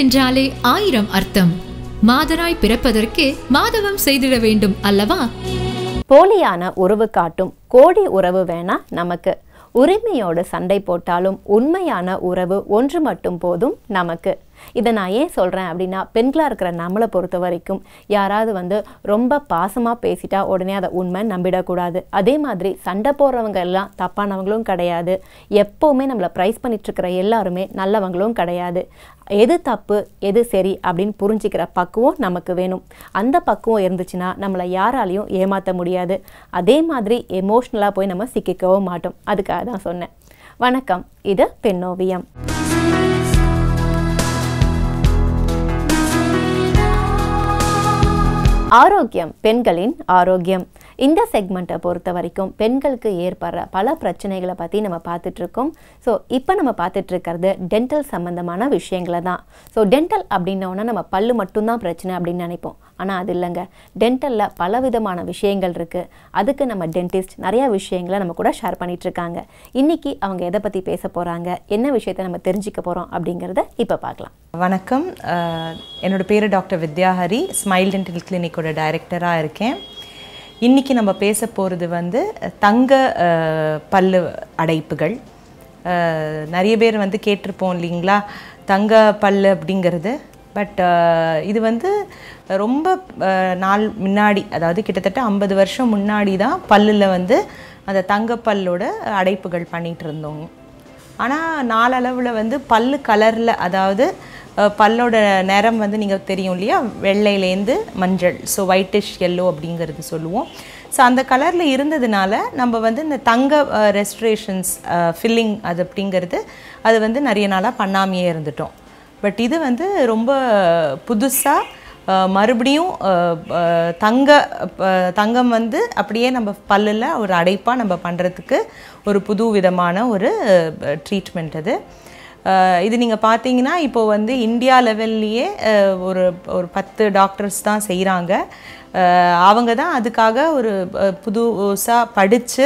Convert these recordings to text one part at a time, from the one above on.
என்றாலே ஆயிரம் அர்த்தம் மாதராய் பிறப்பதற்கே மாதவம் செய்திட வேண்டும் அல்லவா போலியான உறவு காட்டும் கோடி உறவு வேணா நமக்கு உரிமையோடு சண்டை போட்டாலும் உண்மையான உறவு ஒன்று மட்டும் போதும் நமக்கு இதை நான் ஏன் சொல்கிறேன் அப்படின்னா பெண்களாக இருக்கிற நம்மளை பொறுத்த வரைக்கும் யாராவது வந்து ரொம்ப பாசமாக பேசிட்டா உடனே அதை உண்மை நம்பிடக்கூடாது அதே மாதிரி சண்டை போடுறவங்க எல்லாம் தப்பானவங்களும் கிடையாது எப்போவுமே நம்மளை ப்ரைஸ் பண்ணிட்டு இருக்கிற எல்லாருமே நல்லவங்களும் கிடையாது எது தப்பு எது சரி அப்படின்னு புரிஞ்சுக்கிற பக்குவம் நமக்கு வேணும் அந்த பக்குவம் இருந்துச்சுன்னா நம்மளை யாராலையும் ஏமாற்ற முடியாது அதே மாதிரி எமோஷ்னலாக போய் நம்ம சிக்கிக்கவும் மாட்டோம் அதுக்காக தான் சொன்னேன் வணக்கம் இது பெண்ணோவியம் ஆரோக்கியம் பெண்களின் ஆரோக்கியம் இந்த செக்மெண்ட்டை பொறுத்த வரைக்கும் பெண்களுக்கு ஏற்படுற பல பிரச்சனைகளை பற்றி நம்ம பார்த்துட்டு இருக்கோம் ஸோ இப்போ நம்ம பார்த்துட்டு இருக்கிறது டென்டல் சம்மந்தமான விஷயங்களை தான் ஸோ டென்டல் அப்படின்னோன்னா நம்ம பல்லு மட்டும்தான் பிரச்சனை அப்படின்னு நினைப்போம் ஆனால் அது இல்லைங்க டென்டலில் பல விதமான விஷயங்கள் இருக்குது அதுக்கு நம்ம டென்டிஸ்ட் நிறையா விஷயங்களை நம்ம கூட ஷேர் பண்ணிட்டு இருக்காங்க இன்னைக்கு அவங்க எதை பற்றி பேச போகிறாங்க என்ன விஷயத்தை நம்ம தெரிஞ்சுக்க போகிறோம் அப்படிங்கிறத இப்போ பார்க்கலாம் வணக்கம் அஹ், என்னோட பேர் டாக்டர் வித்யாஹரி ஸ்மைல் டென்டல் கிளினிக்கோட டைரக்டராக இருக்கேன் இன்றைக்கி நம்ம பேச போகிறது வந்து தங்க அஹ், பல்லு அடைப்புகள் அஹ், நிறைய பேர் வந்து கேட்டிருப்போம் இல்லைங்களா தங்க பல்லு அப்படிங்கிறது பட் இது வந்து ரொம்ப அஹ், நாள் முன்னாடி அதாவது கிட்டத்தட்ட ஐம்பது வருஷம் முன்னாடி தான் பல்லில் வந்து அந்த தங்கப்பல்லோட அடைப்புகள் பண்ணிகிட்டு இருந்தோங்க ஆனால் நாளளவில் வந்து பல்லு கலரில் அதாவது அஹ், பல்லோட நிறம் வந்து நீங்கள் தெரியும் இல்லையா வெள்ளையிலேருந்து மஞ்சள் ஸோ ஒயிட்டிஷ் எல்லோ அப்படிங்கிறது சொல்லுவோம் ஸோ அந்த கலரில் இருந்ததுனால நம்ம வந்து இந்த தங்க ரெஸ்ட்ரேஷன்ஸ் ஃபில்லிங் அது அப்படிங்கிறது அது வந்து நிறைய நாளாக பண்ணாமையே இருந்துட்டோம் பட் இது வந்து ரொம்ப புதுசாக அஹ் மறுபடியும் அஹ், அஹ், தங்க அஹ், தங்கம் வந்து அப்படியே நம்ம பல்லில் ஒரு அடைப்பாக நம்ம பண்ணுறதுக்கு ஒரு புது விதமான ஒரு ட்ரீட்மெண்ட் அது அஹ், இது நீங்கள் பார்த்தீங்கன்னா இப்போ வந்து இந்தியா லெவல்லையே ஒரு ஒரு பத்து டாக்டர்ஸ் தான் செய்கிறாங்க அவங்க தான் அதுக்காக ஒரு அஹ், புதுசாக படித்து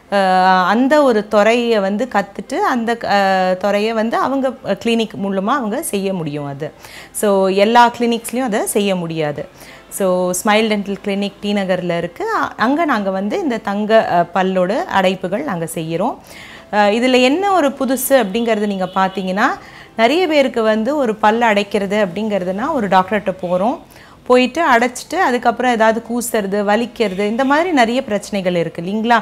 அஹ் அந்த ஒரு துறையை வந்து கற்றுட்டு அந்த அஹ், துறையை வந்து அவங்க கிளினிக் மூலமாக அவங்க செய்ய முடியும் அது ஸோ எல்லா கிளினிக்ஸ்லேயும் அதை செய்ய முடியாது so smile dental clinic T நகரில் இருக்குது அங்கே நாங்கள் வந்து இந்த தங்க அஹ், பல்லோட அடைப்புகள் நாங்கள் செய்கிறோம் இதில் என்ன ஒரு புதுசு அப்படிங்கிறது நீங்கள் பார்த்தீங்கன்னா நிறைய பேருக்கு வந்து ஒரு பல் அடைக்கிறது அப்படிங்கிறதுனா ஒரு டாக்டர்கிட்ட போகிறோம் போயிட்டு அடைச்சிட்டு அதுக்கப்புறம் ஏதாவது கூசுறது வலிக்கிறது இந்த மாதிரி நிறைய பிரச்சனைகள் இருக்குது இல்லைங்களா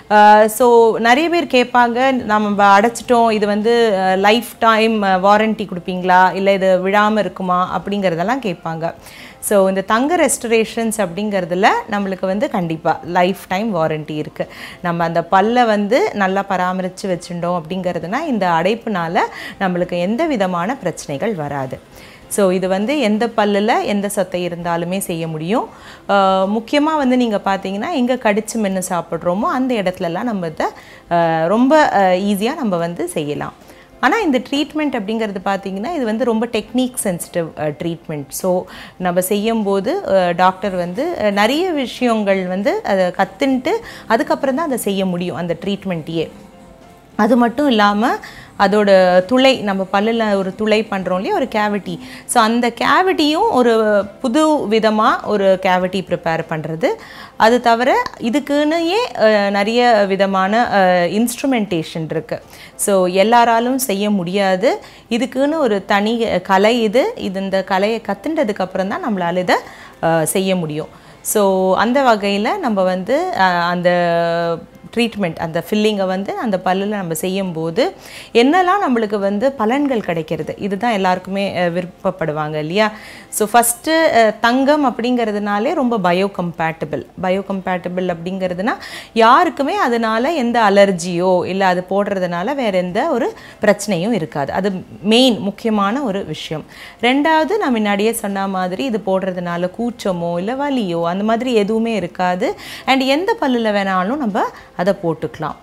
ஸோ நிறைய பேர் கேட்பாங்க நம்ம அடைச்சிட்டோம் இது வந்து லைஃப் டைம் வாரண்டி கொடுப்பீங்களா இல்லை இது விழாமல் இருக்குமா அப்படிங்கிறதெல்லாம் கேட்பாங்க ஸோ இந்த தங்க ரெஸ்டரேஷன்ஸ் அப்படிங்கிறதுல நம்மளுக்கு வந்து கண்டிப்பாக லைஃப் டைம் வாரண்டி இருக்குது நம்ம அந்த பல்லை வந்து நல்லா பராமரித்து வச்சுட்டோம் அப்படிங்கிறதுனா இந்த அடைப்புனால நம்மளுக்கு எந்த விதமான பிரச்சனைகள் வராது ஸோ இது வந்து எந்த பல்லில் எந்த சொத்தை இருந்தாலுமே செய்ய முடியும் முக்கியமாக வந்து நீங்கள் பார்த்தீங்கன்னா எங்கே கடிச்சு மென்று சாப்பிட்றோமோ அந்த இடத்துலலாம் நம்ம இதை அஹ், ரொம்ப ஈஸியாக நம்ம வந்து செய்யலாம் ஆனால் இந்த ட்ரீட்மெண்ட் அப்படிங்கிறது பார்த்தீங்கன்னா இது வந்து ரொம்ப டெக்னிக் சென்சிட்டிவ் ட்ரீட்மெண்ட் ஸோ நம்ம செய்யும்போது டாக்டர் வந்து அஹ், நிறைய விஷயங்கள் வந்து அதை கற்றுன்ட்டு அதுக்கப்புறம் தான் அதை செய்ய முடியும் அந்த ட்ரீட்மெண்ட்டையே அது மட்டும் இல்லாமல் அதோட துளை நம்ம பல்லில் ஒரு துளை பண்ணுறோம் இல்லையா ஒரு கேவிட்டி ஸோ அந்த கேவிட்டியும் ஒரு புது விதமாக ஒரு கேவிட்டி ப்ரிப்பேர் பண்ணுறது அது தவிர இதுக்குன்னே அஹ், நிறைய விதமான இன்ஸ்ட்ருமெண்டேஷன் இருக்குது ஸோ எல்லாராலும் செய்ய முடியாது இதுக்குன்னு ஒரு தனி கலை இது இது இந்த கலையை கற்றுண்டதுக்கப்புறம் தான் நம்மளால் இதை அஹ், செய்ய முடியும் ஸோ அந்த வகையில் நம்ம வந்து அஹ், அந்த ட்ரீட்மெண்ட் அந்த ஃபில்லிங்கை வந்து அந்த பல்லில் நம்ம செய்யும்போது என்னெல்லாம் நம்மளுக்கு வந்து பலன்கள் கிடைக்கிறது இதுதான் எல்லாருக்குமே அஹ், விருப்பப்படுவாங்க இல்லையா ஸோ ஃபஸ்ட்டு தங்கம் அப்படிங்கிறதுனாலே ரொம்ப பயோ கம்பேட்டபிள் பயோ கம்பேட்டபிள் அப்படிங்கிறதுனா யாருக்குமே அதனால எந்த அலர்ஜியோ இல்லை அது போடுறதுனால வேற எந்த ஒரு பிரச்சனையும் இருக்காது அது மெயின் முக்கியமான ஒரு விஷயம் ரெண்டாவது நான் முன்னாடியே சொன்ன மாதிரி இது போடுறதுனால கூச்சமோ இல்லை வலியோ அந்த மாதிரி எதுவுமே இருக்காது அண்ட் எந்த பல்லில் வேணாலும் நம்ம அதை போட்டுக்கலாம்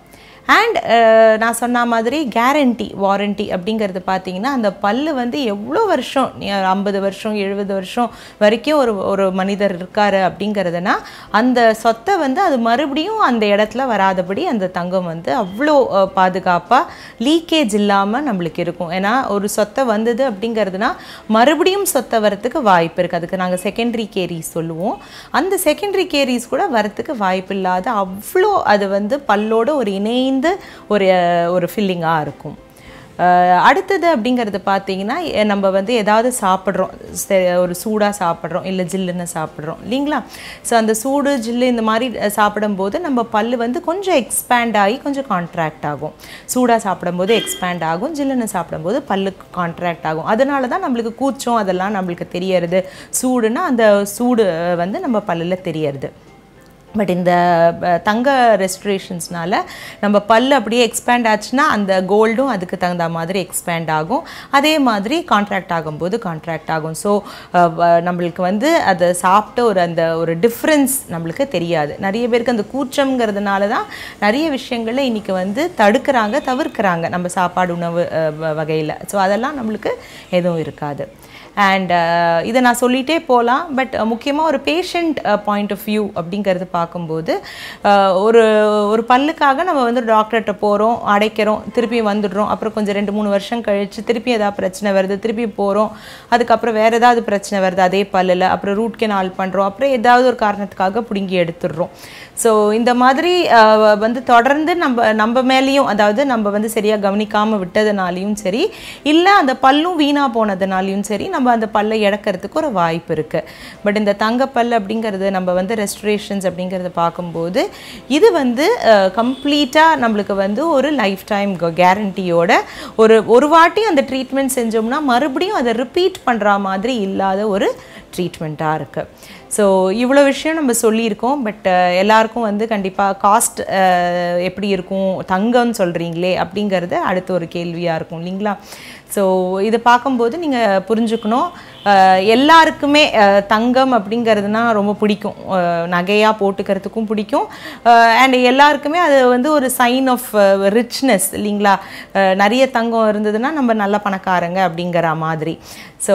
அண்ட் நான் சொன்ன மாதிரி கேரண்டி வாரண்டி அப்படிங்கிறது பார்த்தீங்கன்னா அந்த பல்லு வந்து எவ்வளோ வருஷம் ஐம்பது வருஷம் எழுபது வருஷம் வரைக்கும் ஒரு ஒரு மனிதர் இருக்காரு அப்படிங்கிறதுனா அந்த சொத்தை வந்து அது மறுபடியும் அந்த இடத்துல வராதபடி அந்த தங்கம் வந்து அவ்வளோ பாதுகாப்பாக லீக்கேஜ் இல்லாமல் நம்மளுக்கு இருக்கும் ஏன்னா ஒரு சொத்தை வந்தது அப்படிங்கிறதுனா மறுபடியும் சொத்தை வரத்துக்கு வாய்ப்பு இருக்குது அதுக்கு நாங்கள் செகண்டரி கேரிஸ் சொல்லுவோம் அந்த செகண்டரி கேரிஸ் கூட வரத்துக்கு வாய்ப்பு இல்லாத அவ்வளோ அது வந்து பல்லோட ஒரு இணைந்து ஒரு ஒரு ஃபில்லிங்காக இருக்கும் அஹ் அடுத்தது அப்படிங்கிறது பார்த்தீங்கன்னா எ- நம்ம வந்து ஏதாவது சாப்பிட்றோம் செ- ஒரு சூடாக சாப்பிட்றோம் இல்லை ஜில்லுன்னு சாப்பிட்றோம் இல்லைங்களா ஸோ அந்த சூடு ஜில்லு இந்த மாதிரி அஹ், சாப்பிடும்போது நம்ம பல்லு வந்து கொஞ்சம் எக்ஸ்பேண்ட் ஆகி கொஞ்சம் கான்ட்ராக்ட் ஆகும் சூடாக சாப்பிடும்போது எக்ஸ்பேண்ட் ஆகும் ஜில்லுன்னு சாப்பிடும்போது பல்லுக்கு கான்ட்ராக்ட் ஆகும் அதனால தான் நம்மளுக்கு கூச்சம் அதெல்லாம் நம்மளுக்கு தெரியறது சூடுனா அந்த சூடு அஹ், வந்து நம்ம பல்லில் தெரியறது பட் இந்த அஹ், தங்க ரெஸ்ட்ரேஷன்ஸ்னால நம்ம பல்லு அப்படியே எக்ஸ்பேண்ட் ஆச்சுன்னா அந்த கோல்டும் அதுக்கு தகுந்த மாதிரி எக்ஸ்பேண்ட் ஆகும் அதே மாதிரி கான்ட்ராக்ட் ஆகும்போது கான்ட்ராக்ட் ஆகும் ஸோ நம்மளுக்கு வந்து அதை சாப்பிட்ட ஒரு அந்த ஒரு டிஃப்ரென்ஸ் நம்மளுக்கு தெரியாது நிறைய பேருக்கு அந்த கூச்சம்ங்கிறதுனால தான் நிறைய விஷயங்களில் இன்னைக்கு வந்து தடுக்கிறாங்க தவிர்க்கிறாங்க நம்ம சாப்பாடு உணவு வகையில் ஸோ அதெல்லாம் நம்மளுக்கு எதுவும் இருக்காது அண்ட் இதை நான் சொல்லிகிட்டே போகலாம் பட் முக்கியமாக ஒரு பேஷண்ட் பாயிண்ட் ஆஃப் வியூ அப்படிங்கிறது பார்க்கும்போது அஹ், ஒரு ஒரு பல்லுக்காக நம்ம வந்து டாக்டர்கிட்ட போகிறோம் அடைக்கிறோம் திருப்பி வந்துடுறோம் அப்புறம் கொஞ்சம் ரெண்டு மூணு வருஷம் கழித்து திருப்பி ஏதாவது பிரச்சனை வருது திருப்பி போகிறோம் அதுக்கப்புறம் வேறு ஏதாவது பிரச்சனை வருது அதே பல்லில் அப்புறம் ரூட் கெனால் பண்ணுறோம் அப்புறம் ஏதாவது ஒரு காரணத்துக்காக பிடுங்கி எடுத்துடுறோம் ஸோ இந்த மாதிரி அஹ், வந்து தொடர்ந்து நம்ம நம்ம மேலேயும் அதாவது நம்ம வந்து சரியாக கவனிக்காமல் விட்டதுனாலையும் சரி இல்லை அந்த பல்லும் வீணாக போனதுனாலையும் சரி நம்ம அந்த பல்லை இழக்கிறதுக்கு ஒரு வாய்ப்பு இருக்குது பட் இந்த தங்கப்பல் அப்படிங்கிறது நம்ம வந்து ரெஸ்டரேஷன்ஸ் அப்படிங்கிறத பார்க்கும்போது இது வந்து கம்ப்ளீட்டாக நம்மளுக்கு வந்து ஒரு லைஃப் டைம் கேரண்டியோட ஒரு ஒரு வாட்டி அந்த ட்ரீட்மெண்ட் செஞ்சோம்னா மறுபடியும் அதை ரிப்பீட் பண்ணுற மாதிரி இல்லாத ஒரு ட்ரீட்மெண்ட்டாக இருக்குது ஸோ இவ்வளோ விஷயம் நம்ம சொல்லியிருக்கோம் பட் எல்லாருக்கும் வந்து கண்டிப்பாக காஸ்ட் எப்படி இருக்கும் தங்கம்னு சொல்கிறீங்களே அப்படிங்கிறது அடுத்த ஒரு கேள்வியாக இருக்கும் இல்லைங்களா ஸோ இதை பார்க்கும்போது நீங்கள் புரிஞ்சுக்கணும் அஹ், எல்லாருக்குமே அஹ், தங்கம் அப்படிங்கிறதுனா ரொம்ப பிடிக்கும் நகையாக போட்டுக்கிறதுக்கும் பிடிக்கும் அண்ட் எல்லாருக்குமே அது வந்து ஒரு சைன் ஆஃப் ரிச்னஸ் இல்லைங்களா அஹ், நிறைய தங்கம் இருந்ததுன்னா நம்ம நல்ல பணக்காரங்க அப்படிங்கிற மாதிரி ஸோ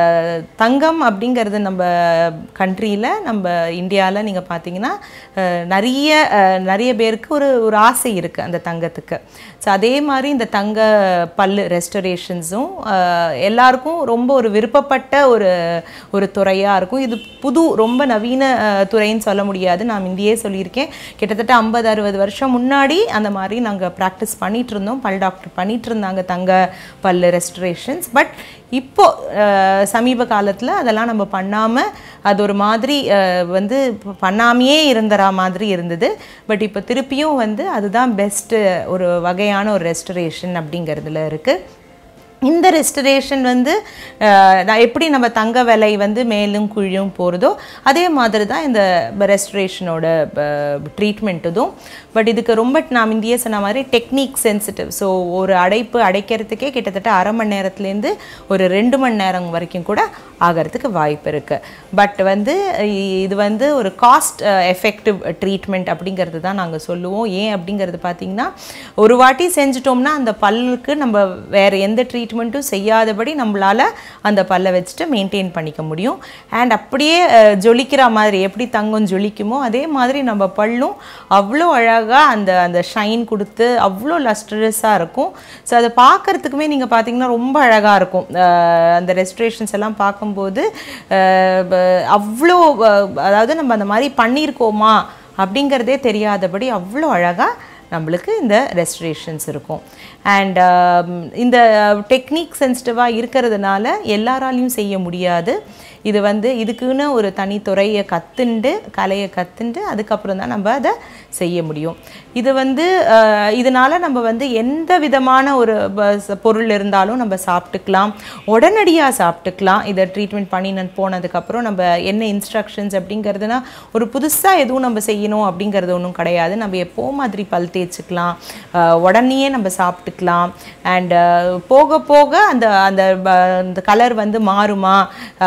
தங்கம் அப்படிங்கிறது நம்ம கண்ட்ரியில் நம்ம இந்தியாவில் நீங்கள் பார்த்தீங்கன்னா அஹ், நிறைய அஹ், நிறைய பேருக்கு ஒரு ஒரு ஆசை இருக்குது அந்த தங்கத்துக்கு ஸோ அதே மாதிரி இந்த தங்க பல்லு ரெஸ்டரேஷன்ஸும் எல்லாருக்கும் ரொம்ப ஒரு விருப்பப்பட்ட ஒரு ஒரு துறையாக இருக்கும் இது புது ரொம்ப நவீன அஹ், துறைன்னு சொல்ல முடியாது நான் முந்தையே சொல்லியிருக்கேன் கிட்டத்தட்ட ஐம்பது அறுபது வருஷம் முன்னாடி அந்த மாதிரி நாங்கள் ப்ராக்டிஸ் பண்ணிட்டு இருந்தோம் பல் டாக்டர் பண்ணிட்டு இருந்தாங்க தங்க பல்லு ரெஸ்டரேஷன்ஸ் பட் இப்போ அஹ், சமீப காலத்தில் அதெல்லாம் நம்ம பண்ணாமல் அது ஒரு மாதிரி அஹ், வந்து பண்ணாமையே இருந்தற மாதிரி இருந்தது பட் இப்போ திருப்பியும் வந்து அதுதான் பெஸ்ட்டு ஒரு வகையான ஒரு ரெஸ்டரேஷன் அப்படிங்கிறதுல இருக்குது இந்த ரெஸ்டரேஷன் வந்து அஹ், நான் எப்படி நம்ம தங்க விலை வந்து மேலும் கீழும் போகிறதோ அதே மாதிரி தான் இந்த ரெஸ்டரேஷனோட ட்ரீட்மெண்ட் இதுவும் பட் இதுக்கு ரொம்ப நான் முந்தையே சொன்ன மாதிரி டெக்னிக் சென்சிட்டிவ் ஸோ ஒரு அடைப்பு அடைக்கிறதுக்கே கிட்டத்தட்ட அரை மணி நேரத்துலேருந்து ஒரு ரெண்டு மணி நேரம் வரைக்கும் கூட ஆகிறதுக்கு வாய்ப்பு இருக்குது பட் வந்து இ- இது வந்து ஒரு காஸ்ட் எஃபெக்டிவ் ட்ரீட்மெண்ட் அப்படிங்கிறது தான் நாங்கள் சொல்லுவோம் ஏன் அப்படிங்கிறது பார்த்தீங்கன்னா ஒரு வாட்டி செஞ்சிட்டோம்னா அந்த பல்லுக்கு நம்ம வேறு எந்த ட்ரீட்மெண்ட்டும் செய்யாதபடி நம்மளால் அந்த பல்லை வச்சுட்டு மெயின்டைன் பண்ணிக்க முடியும் அண்ட் அப்படியே அஹ், ஜொலிக்கிற மாதிரி எப்படி தங்கம் ஜொலிக்குமோ அதே மாதிரி நம்ம பல்லும் அவ்வளோ அழகாக அந்த அந்த ஷைன் கொடுத்து அவ்வளோ லஸ்டரஸாக இருக்கும் ஸோ அதை பார்க்கறதுக்குமே நீங்கள் பார்த்தீங்கன்னா ரொம்ப அழகாக இருக்கும் அஹ், அந்த ரெஸ்ட்ரேஷன்ஸ் எல்லாம் பார்க்கும்போது அஹ், ப- அவ்வளோ அஹ், அதாவது நம்ம அந்த மாதிரி பண்ணியிருக்கோமா அப்படிங்கிறதே தெரியாதபடி அவ்வளோ அழகாக நம்மளுக்கு இந்த ரெஸ்ட்ரேஷன்ஸ் இருக்கும் அண்ட் இந்த டெக்னிக் சென்சிட்டிவாக இருக்கிறதுனால எல்லாராலையும் செய்ய முடியாது இது வந்து இதுக்குன்னு ஒரு தனித்துறையை கற்றுண்டு கலையை கற்றுண்டு அதுக்கப்புறம் தான் நம்ம அதை செய்ய முடியும் இது வந்து அஹ், இதனால நம்ம வந்து எந்த விதமான ஒரு ப- ச- பொருள் இருந்தாலும் நம்ம சாப்பிட்டுக்கலாம் உடனடியாக சாப்பிட்டுக்கலாம் இதை ட்ரீட்மெண்ட் பண்ணி நான் போனதுக்கப்புறம் நம்ம என்ன இன்ஸ்ட்ரக்ஷன்ஸ் அப்படிங்கிறதுனா ஒரு புதுசாக எதுவும் நம்ம செய்யணும் அப்படிங்கிறது ஒன்றும் கிடையாது நம்ம எப்போ மாதிரி பல் தேய்ச்சிக்கலாம் அஹ், உடனேயே நம்ம சாப்பிட்டுக்கலாம் அண்ட் போக போக அந்த அந்த ப- அந்த கலர் வந்து மாறுமா இல்லை அந்த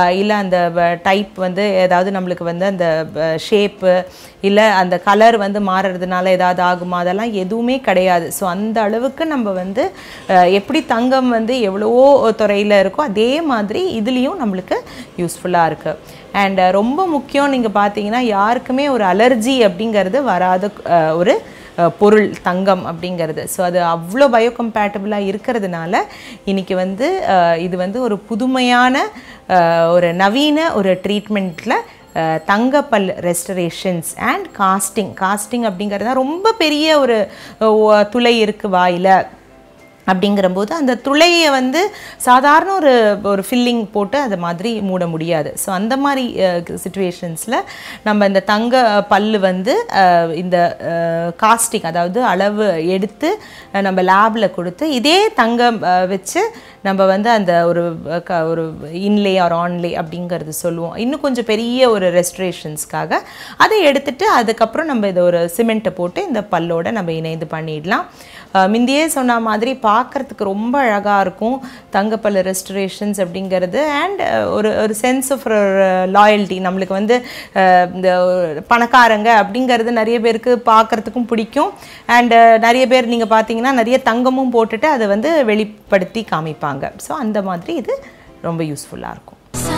அந்த டைப் வந்து ஏதாவது நம்மளுக்கு வந்து அந்த ஷேப்பு இல்லை அந்த கலர் வந்து மாறுறதுனால ஏதாவது ஆகுமா அதெல்லாம் எதுவுமே கிடையாது ஸோ அந்த அளவுக்கு நம்ம வந்து அஹ், எப்படி தங்கம் வந்து எவ்வளவோ துறையில் இருக்கோ அதே மாதிரி இதுலேயும் நம்மளுக்கு யூஸ்ஃபுல்லாக இருக்குது அண்ட் ரொம்ப முக்கியம் நீங்கள் பார்த்தீங்கன்னா யாருக்குமே ஒரு அலர்ஜி அப்படிங்கிறது வராத அஹ், ஒரு அஹ், பொருள் தங்கம் அப்படிங்கிறது ஸோ அது அவ்வளோ பயோகம்பேட்டபிளாக இருக்கிறதுனால இன்னைக்கு வந்து அஹ், இது வந்து ஒரு புதுமையான அஹ், ஒரு நவீன ஒரு ட்ரீட்மெண்ட்டில் தங்கப்பல் ரெஸ்டரேஷன்ஸ் அண்ட் காஸ்டிங் காஸ்டிங் அப்படிங்கிறது தான் ரொம்ப பெரிய ஒரு அஹ், ஒ- துளை இருக்குது வாயில் அப்படிங்கிறபோது அந்த துளையை வந்து சாதாரண ஒரு ஒரு ஃபில்லிங் போட்டு அது மாதிரி மூட முடியாது ஸோ அந்த மாதிரி சுச்சுவேஷன்ஸில் நம்ம இந்த தங்க பல்லு வந்து அஹ், இந்த காஸ்டிங் அதாவது அளவு எடுத்து அஹ், நம்ம லேபில் கொடுத்து இதே தங்கம் அஹ், வச்சு நம்ம வந்து அந்த ஒரு அஹ், க- ஒரு இன்லே ஆர் ஆன்லே அப்படிங்கிறது சொல்லுவோம் இன்னும் கொஞ்சம் பெரிய ஒரு ரெஸ்ட்ரேஷன்ஸ்க்காக அதை எடுத்துட்டு அதுக்கப்புறம் நம்ம இதை ஒரு சிமெண்ட்டை போட்டு இந்த பல்லோட நம்ம இணைந்து பண்ணிடலாம் அஹ் முந்தியே சொன்ன மாதிரி பார்க்கறதுக்கு ரொம்ப அழகாக இருக்கும் தங்கப்பல் ரெஸ்டரேஷன்ஸ் அப்படிங்கிறது அண்ட் ஒரு ஒரு சென்ஸ் ஆஃப் லாயல்ட்டி நம்மளுக்கு வந்து அஹ், இந்த ஒரு பணக்காரங்க அப்படிங்கிறது நிறைய பேருக்கு பார்க்கறதுக்கும் பிடிக்கும் அண்ட் நிறைய பேர் நீங்கள் பார்த்தீங்கன்னா நிறைய தங்கமும் போட்டுட்டு அதை வந்து வெளிப்படுத்தி காமிப்பாங்க ஸோ அந்த மாதிரி இது ரொம்ப யூஸ்ஃபுல்லாக இருக்கும்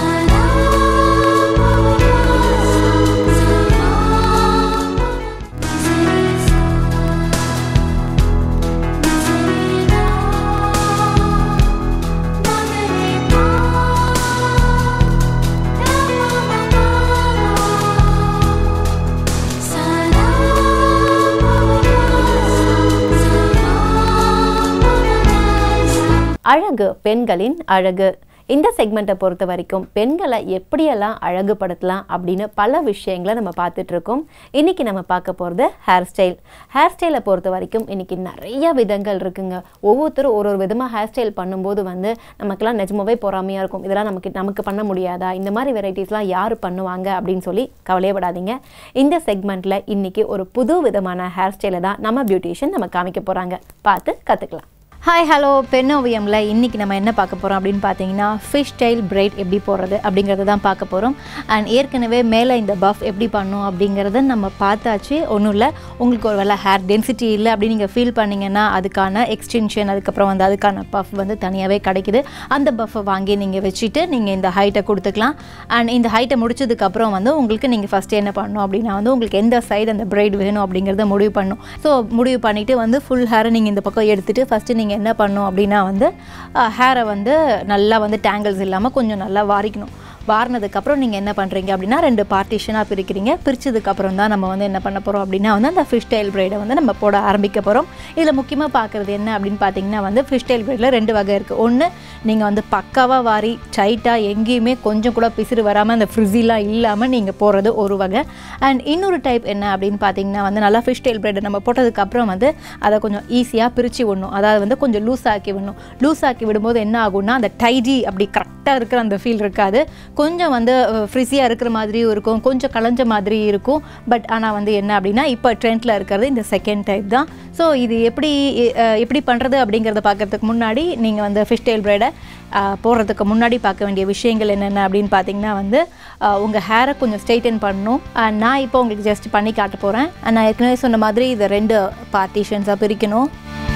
அழகு பெண்களின் அழகு இந்த செக்மெண்ட்டை பொறுத்த வரைக்கும் பெண்களை எப்படியெல்லாம் அழகுபடுத்தலாம் அப்படின்னு பல விஷயங்களை நம்ம பார்த்துட்டு இருக்கோம் இன்னைக்கு நம்ம பார்க்க போகிறது ஹேர் ஸ்டைல் ஹேர் ஸ்டைலை பொறுத்த வரைக்கும் இன்னைக்கு நிறைய விதங்கள் இருக்குங்க ஒவ்வொருத்தரும் ஒரு ஒரு விதமாக ஹேர் ஸ்டைல் பண்ணும்போது வந்து நமக்கெல்லாம் நிஜமாவே பொறாமையாக இருக்கும் இதெல்லாம் நமக்கு நமக்கு பண்ண முடியாதா இந்த மாதிரி வெரைட்டிஸ்லாம் யார் பண்ணுவாங்க அப்படின்னு சொல்லி கவலையப்படாதீங்க இந்த செக்மெண்ட்டில் இன்னைக்கு ஒரு புது விதமான ஹேர் ஸ்டைலை தான் நம்ம பியூட்டிஷியன் நம்ம காமிக்க போகிறாங்க பார்த்து கற்றுக்கலாம் ஹாய் ஹலோ பென் ஓவியமில் இன்றைக்கி நம்ம என்ன பார்க்க போகிறோம் அப்படின்னு பார்த்தீங்கன்னா ஃபிஷ் ஸ்டைல் பிரைட் எப்படி போடுறது அப்படிங்கிறத தான் பார்க்க போகிறோம் அண்ட் ஏற்கனவே மேலே இந்த பஃப் எப்படி பண்ணும் அப்படிங்கிறத நம்ம பார்த்தாச்சு ஒன்றும் இல்லை உங்களுக்கு ஒரு வேளை ஹேர் டென்சிட்டி இல்லை அப்படின்னு நீங்கள் ஃபீல் பண்ணீங்கன்னா அதுக்கான எக்ஸ்டென்ஷன் அதுக்கப்புறம் வந்து அதுக்கான பஃப் வந்து தனியாகவே கிடைக்குது அந்த பஃப்பை வாங்கி நீங்கள் வச்சுட்டு நீங்கள் இந்த ஹைட்டை கொடுத்துக்கலாம் அண்ட் இந்த ஹைட்டை முடிச்சதுக்கப்புறம் வந்து உங்களுக்கு நீங்கள் ஃபஸ்ட்டு என்ன பண்ணணும் அப்படின்னா வந்து உங்களுக்கு எந்த சைடு அந்த பிரைட் வேணும் அப்படிங்கிறத முடிவு பண்ணணும் ஸோ முடிவு பண்ணிவிட்டு வந்து ஃபுல் ஹேரை நீங்கள் இந்த பக்கம் எடுத்துகிட்டு ஃபஸ்ட்டு நீங்கள் என்ன பண்ணணும் அப்படின்னா வந்து ஹேரை வந்து நல்லா வந்து டேங்கிள்ஸ் இல்லாமல் கொஞ்சம் நல்லா வாரிக்கணும் வாரினதுக்கப்புறம் நீங்கள் என்ன பண்ணுறீங்க அப்படின்னா ரெண்டு பார்ட்டிஷனாக பிரிக்கிறீங்க பிரிச்சதுக்கப்புறம் தான் நம்ம வந்து என்ன பண்ண போகிறோம் அப்படின்னா வந்து அந்த ஃபிஷ் டைல் பிரைடை வந்து நம்ம போட ஆரம்பிக்க போகிறோம் இதில் முக்கியமாக பார்க்குறது என்ன அப்படின்னு பார்த்தீங்கன்னா வந்து ஃபிஷ் டைல் பிரைடில் ரெண்டு வகை இருக்குது ஒன்று நீங்கள் வந்து பக்காவாக வாரி டைட்டாக எங்கேயுமே கொஞ்சம் கூட பிசிறு வராமல் அந்த ஃப்ரிஸிலாம் இல்லாமல் நீங்கள் போடுறது ஒரு வகை அண்ட் இன்னொரு டைப் என்ன அப்படின்னு பார்த்தீங்கன்னா வந்து நல்லா ஃபிஷ் டைல் பிரைடை நம்ம போட்டதுக்கப்புறம் வந்து அதை கொஞ்சம் ஈஸியாக பிரித்து விடணும் அதாவது வந்து கொஞ்சம் லூஸ் ஆக்கி விடணும் லூஸ் ஆக்கி விடும்போது என்ன ஆகும்னா அந்த டைடி அப்படி கரெக்டாக இருக்கிற அந்த ஃபீல் இருக்காது கொஞ்சம் வந்து ஃப்ரிஸியாக இருக்கிற மாதிரியும் இருக்கும் கொஞ்சம் களைஞ்ச மாதிரி இருக்கும் பட் ஆனால் வந்து என்ன அப்படின்னா இப்போ ட்ரெண்டில் இருக்கிறது இந்த செகண்ட் டைப் தான் ஸோ இது எப்படி அஹ், எப்படி பண்ணுறது அப்படிங்கிறத பார்க்கறதுக்கு முன்னாடி நீங்கள் வந்து ஃபிஷ் டெயில் பிரைடை போடுறதுக்கு முன்னாடி பார்க்க வேண்டிய விஷயங்கள் என்னென்ன அப்படின்னு பார்த்தீங்கன்னா வந்து உங்கள் ஹேரை கொஞ்சம் ஸ்ட்ரெயிட்டன் பண்ணணும் அஹ், நான் இப்போ உங்களுக்கு ஜஸ்ட் பண்ணி காட்ட போகிறேன் நான் ஏற்கனவே சொன்ன மாதிரி இதை ரெண்டு பார்ட்டிஷன்ஸாக பிரிக்கணும்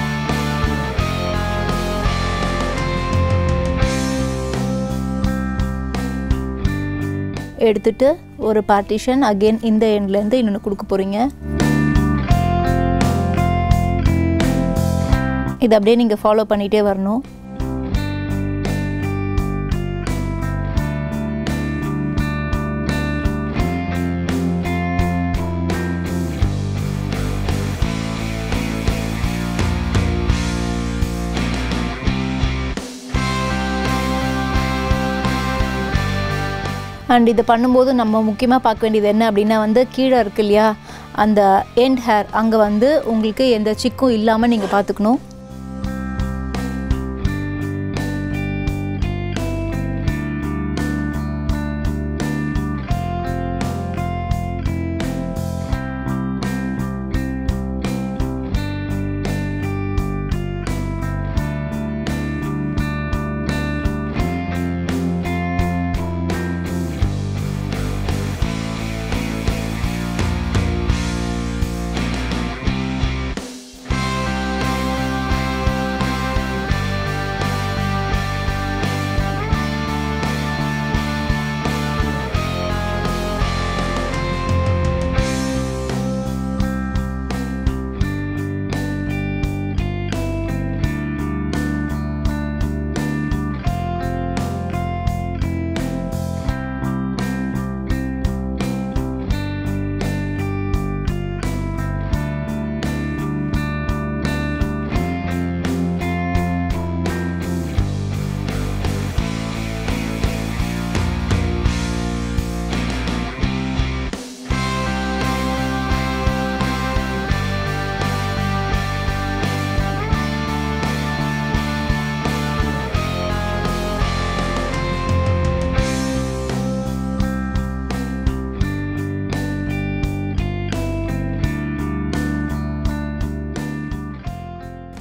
எடுத்துட்டு ஒரு பார்ட்டிஷன் அகெயின் இந்த எண்ட்லேருந்து இன்னொன்று கொடுக்க போகிறீங்க இது அப்படியே நீங்கள் ஃபாலோ பண்ணிகிட்டே வரணும் அண்ட் இது பண்ணும்போது நம்ம முக்கியமாக பார்க்க வேண்டியது என்ன அப்படின்னா வந்து கீழே இருக்கு இல்லையா அந்த எண்ட் ஹேர் அங்கே வந்து உங்களுக்கு எந்த சிக்கும் இல்லாமல் நீங்கள் பார்த்துக்கணும்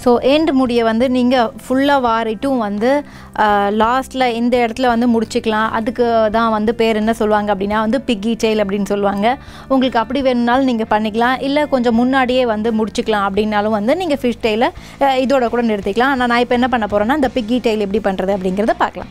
ஸோ ஏண்டு முடியை வந்து நீங்கள் ஃபுல்லாக வாரிட்டும் வந்து லாஸ்ட்டில் இந்த இடத்துல வந்து முடிச்சுக்கலாம் அதுக்கு தான் வந்து பேர் என்ன சொல்லுவாங்க அப்படின்னா வந்து பிக்கி டெயில் அப்படின்னு சொல்லுவாங்க உங்களுக்கு அப்படி வேணும்னாலும் நீங்கள் பண்ணிக்கலாம் இல்லை கொஞ்சம் முன்னாடியே வந்து முடிச்சுக்கலாம் அப்படின்னாலும் வந்து நீங்கள் ஃபிஷ் டெயிலை இதோட கூட நிறுத்திக்கலாம் ஆனால் நான் இப்போ என்ன பண்ண போகிறேன்னா இந்த பிக்கி டெயில் எப்படி பண்ணுறது அப்படிங்கிறத பார்க்கலாம்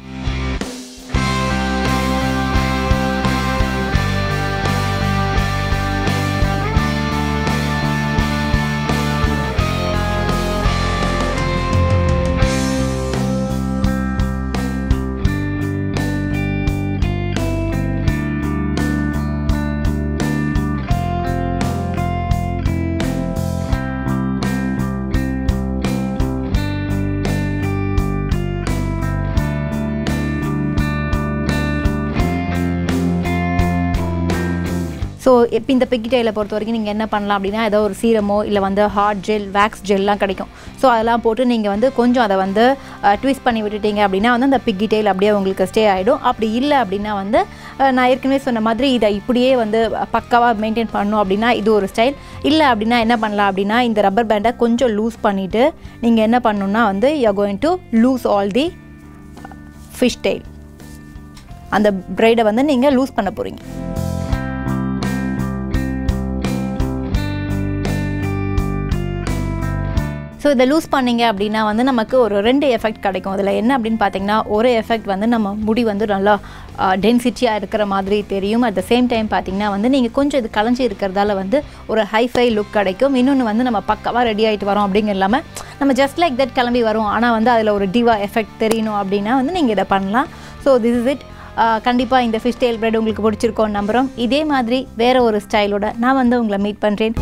ஸோ இப்போ இந்த பிக்கி டைலை பொறுத்த வரைக்கும் நீங்கள் என்ன பண்ணலாம் அப்படின்னா ஏதோ ஒரு சீரமோ இல்லை வந்து ஹார்ட் ஜெல் வேக்ஸ் ஜெல்லாம் கிடைக்கும் ஸோ அதெல்லாம் போட்டு நீங்கள் வந்து கொஞ்சம் அதை வந்து ட்விஸ்ட் பண்ணி விட்டுட்டீங்க அப்படின்னா வந்து அந்த பிக்கி டைல் அப்படியே உங்களுக்கு ஸ்டே ஆகிடும் அப்படி இல்லை அப்படின்னா வந்து அஹ், நான் ஏற்கனவே சொன்ன மாதிரி இதை இப்படியே வந்து பக்காவாக மெயின்டைன் பண்ணணும் அப்படின்னா இது ஒரு ஸ்டைல் இல்லை அப்படின்னா என்ன பண்ணலாம் அப்படின்னா இந்த ரப்பர் பேண்டை கொஞ்சம் லூஸ் பண்ணிவிட்டு நீங்கள் என்ன பண்ணணுன்னா வந்து you going to lose all the fish tail அந்த ப்ரைடை வந்து நீங்கள் லூஸ் பண்ண போகிறீங்க ஸோ இதை லூஸ் பண்ணீங்க அப்படின்னா வந்து நமக்கு ஒரு ரெண்டு எஃபெக்ட் கிடைக்கும் அதில் என்ன அப்படின்னு பார்த்தீங்கன்னா ஒரு எஃபெக்ட் வந்து நம்ம முடி வந்து நல்லா டென்சிட்டியாக இருக்கிற மாதிரி தெரியும் அட் த சேம் டைம் பார்த்தீங்கன்னா வந்து நீங்கள் கொஞ்சம் இது களைஞ்சி இருக்கிறதால வந்து ஒரு ஹைஃபை லுக் கிடைக்கும் இன்னொன்று வந்து நம்ம பக்காவாக ரெடி ஆகிட்டு வரோம் அப்படிங்கிற இல்லாமல் நம்ம ஜஸ்ட் லைக் தட் கிளம்பி வரோம் ஆனால் வந்து அதில் ஒரு டிவா எஃபெக்ட் தெரியணும் அப்படின்னா வந்து நீங்கள் இதை பண்ணலாம் ஸோ திஸ் இஸ் இட் கண்டிப்பாக இந்த ஃபிஷ் டெயில் பிரெட் உங்களுக்கு பிடிச்சிருக்கோன்னு நம்புகிறோம் இதே மாதிரி வேறு ஒரு ஸ்டைலோட நான் வந்து உங்களை மீட் பண்ணுறேன்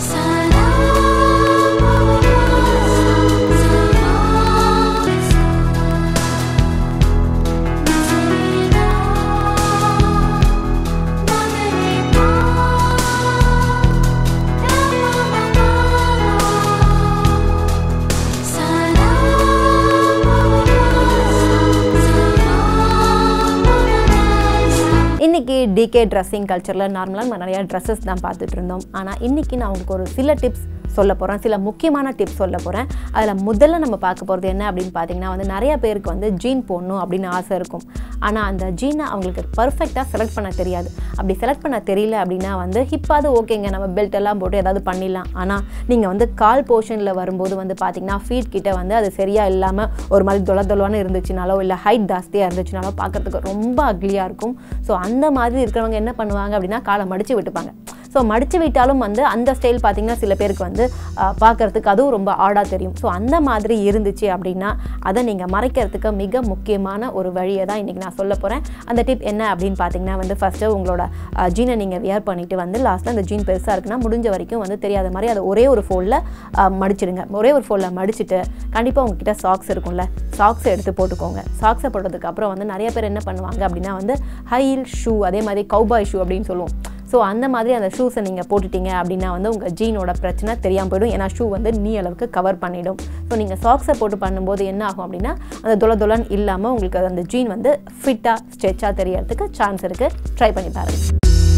இன்னைக்கு டிகே ட்ரெஸ்ஸிங் கல்ச்சரில் நார்மலாக நம்ம நிறையா ட்ரெஸ்ஸஸ் தான் பார்த்துட்டு இருந்தோம் ஆனால் இன்னைக்கு நான் உங்களுக்கு ஒரு சில டிப்ஸ் சொல்ல போகிறேன் சில முக்கியமான டிப்ஸ் சொல்ல போகிறேன் அதில் முதல்ல நம்ம பார்க்க போகிறது என்ன அப்படின்னு பார்த்தீங்கன்னா வந்து நிறைய பேருக்கு வந்து ஜீன் போடணும் அப்படின்னு ஆசை இருக்கும் ஆனால் அந்த ஜீனை அவங்களுக்கு பர்ஃபெக்டாக செலக்ட் பண்ண தெரியாது அப்படி செலக்ட் பண்ண தெரியல அப்படின்னா வந்து ஹிப்பாவது ஓகேங்க நம்ம பெல்ட் எல்லாம் போட்டு ஏதாவது பண்ணிடலாம் ஆனால் நீங்கள் வந்து கால் போர்ஷனில் வரும்போது வந்து பார்த்தீங்கன்னா ஃபீட் கிட்ட வந்து அது சரியாக இல்லாமல் ஒரு மாதிரி தொலை தொலைவான இருந்துச்சுனாலோ இல்லை ஹைட் ஜாஸ்தியாக இருந்துச்சுனாலோ பார்க்கறதுக்கு ரொம்ப அக்லியாக இருக்கும் ஸோ அந்த மாதிரி இருக்கிறவங்க என்ன பண்ணுவாங்க அப்படின்னா காலை மடித்து விட்டுப்பாங்க ஸோ மடித்து விட்டாலும் வந்து அந்த ஸ்டைல் பார்த்தீங்கன்னா சில பேருக்கு வந்து ஆஹ், பார்க்கறதுக்கு அதுவும் ரொம்ப ஆடாக தெரியும் ஸோ அந்த மாதிரி இருந்துச்சு அப்படின்னா அதை நீங்கள் மறைக்கிறதுக்கு மிக முக்கியமான ஒரு வழியை தான் இன்றைக்கி நான் சொல்ல போகிறேன் அந்த டிப் என்ன அப்படின்னு பார்த்தீங்கன்னா வந்து ஃபஸ்ட்டு உங்களோட ஜீனை நீங்கள் வியர் பண்ணிவிட்டு வந்து லாஸ்ட்டில் அந்த ஜீன் பெருசாக இருக்குன்னா முடிஞ்ச வரைக்கும் வந்து தெரியாத மாதிரி அதை ஒரே ஒரு ஃபோல்டில் மடிச்சிடுங்க ஒரே ஒரு ஃபோல்டில் மடிச்சிட்டு கண்டிப்பாக உங்ககிட்ட சாக்ஸ் இருக்கும்ல சாக்ஸ் எடுத்து போட்டுக்கோங்க சாக்ஸை போட்டதுக்கு அப்புறம் வந்து நிறைய பேர் என்ன பண்ணுவாங்க அப்படின்னா வந்து ஹைல் ஷூ அதே மாதிரி கௌபாய் ஷூ அப்படின்னு சொல்லுவோம் ஸோ அந்த மாதிரி அந்த ஷூஸை நீங்கள் போட்டுட்டீங்க அப்படின்னா வந்து உங்கள் ஜீனோட பிரச்சனை தெரியாமல் போயிடும் ஏன்னா ஷூ வந்து நீ அளவுக்கு கவர் பண்ணிடும் ஸோ நீங்கள் சாக்ஸை போட்டு பண்ணும்போது என்ன ஆகும் அப்படின்னா அந்த தொலை தொலன் இல்லாமல் உங்களுக்கு அந்த ஜீன் வந்து ஃபிட்டாக ஸ்ட்ரெச்சாக தெரியறதுக்கு சான்ஸ் இருக்குது ட்ரை பண்ணி பாருங்கள்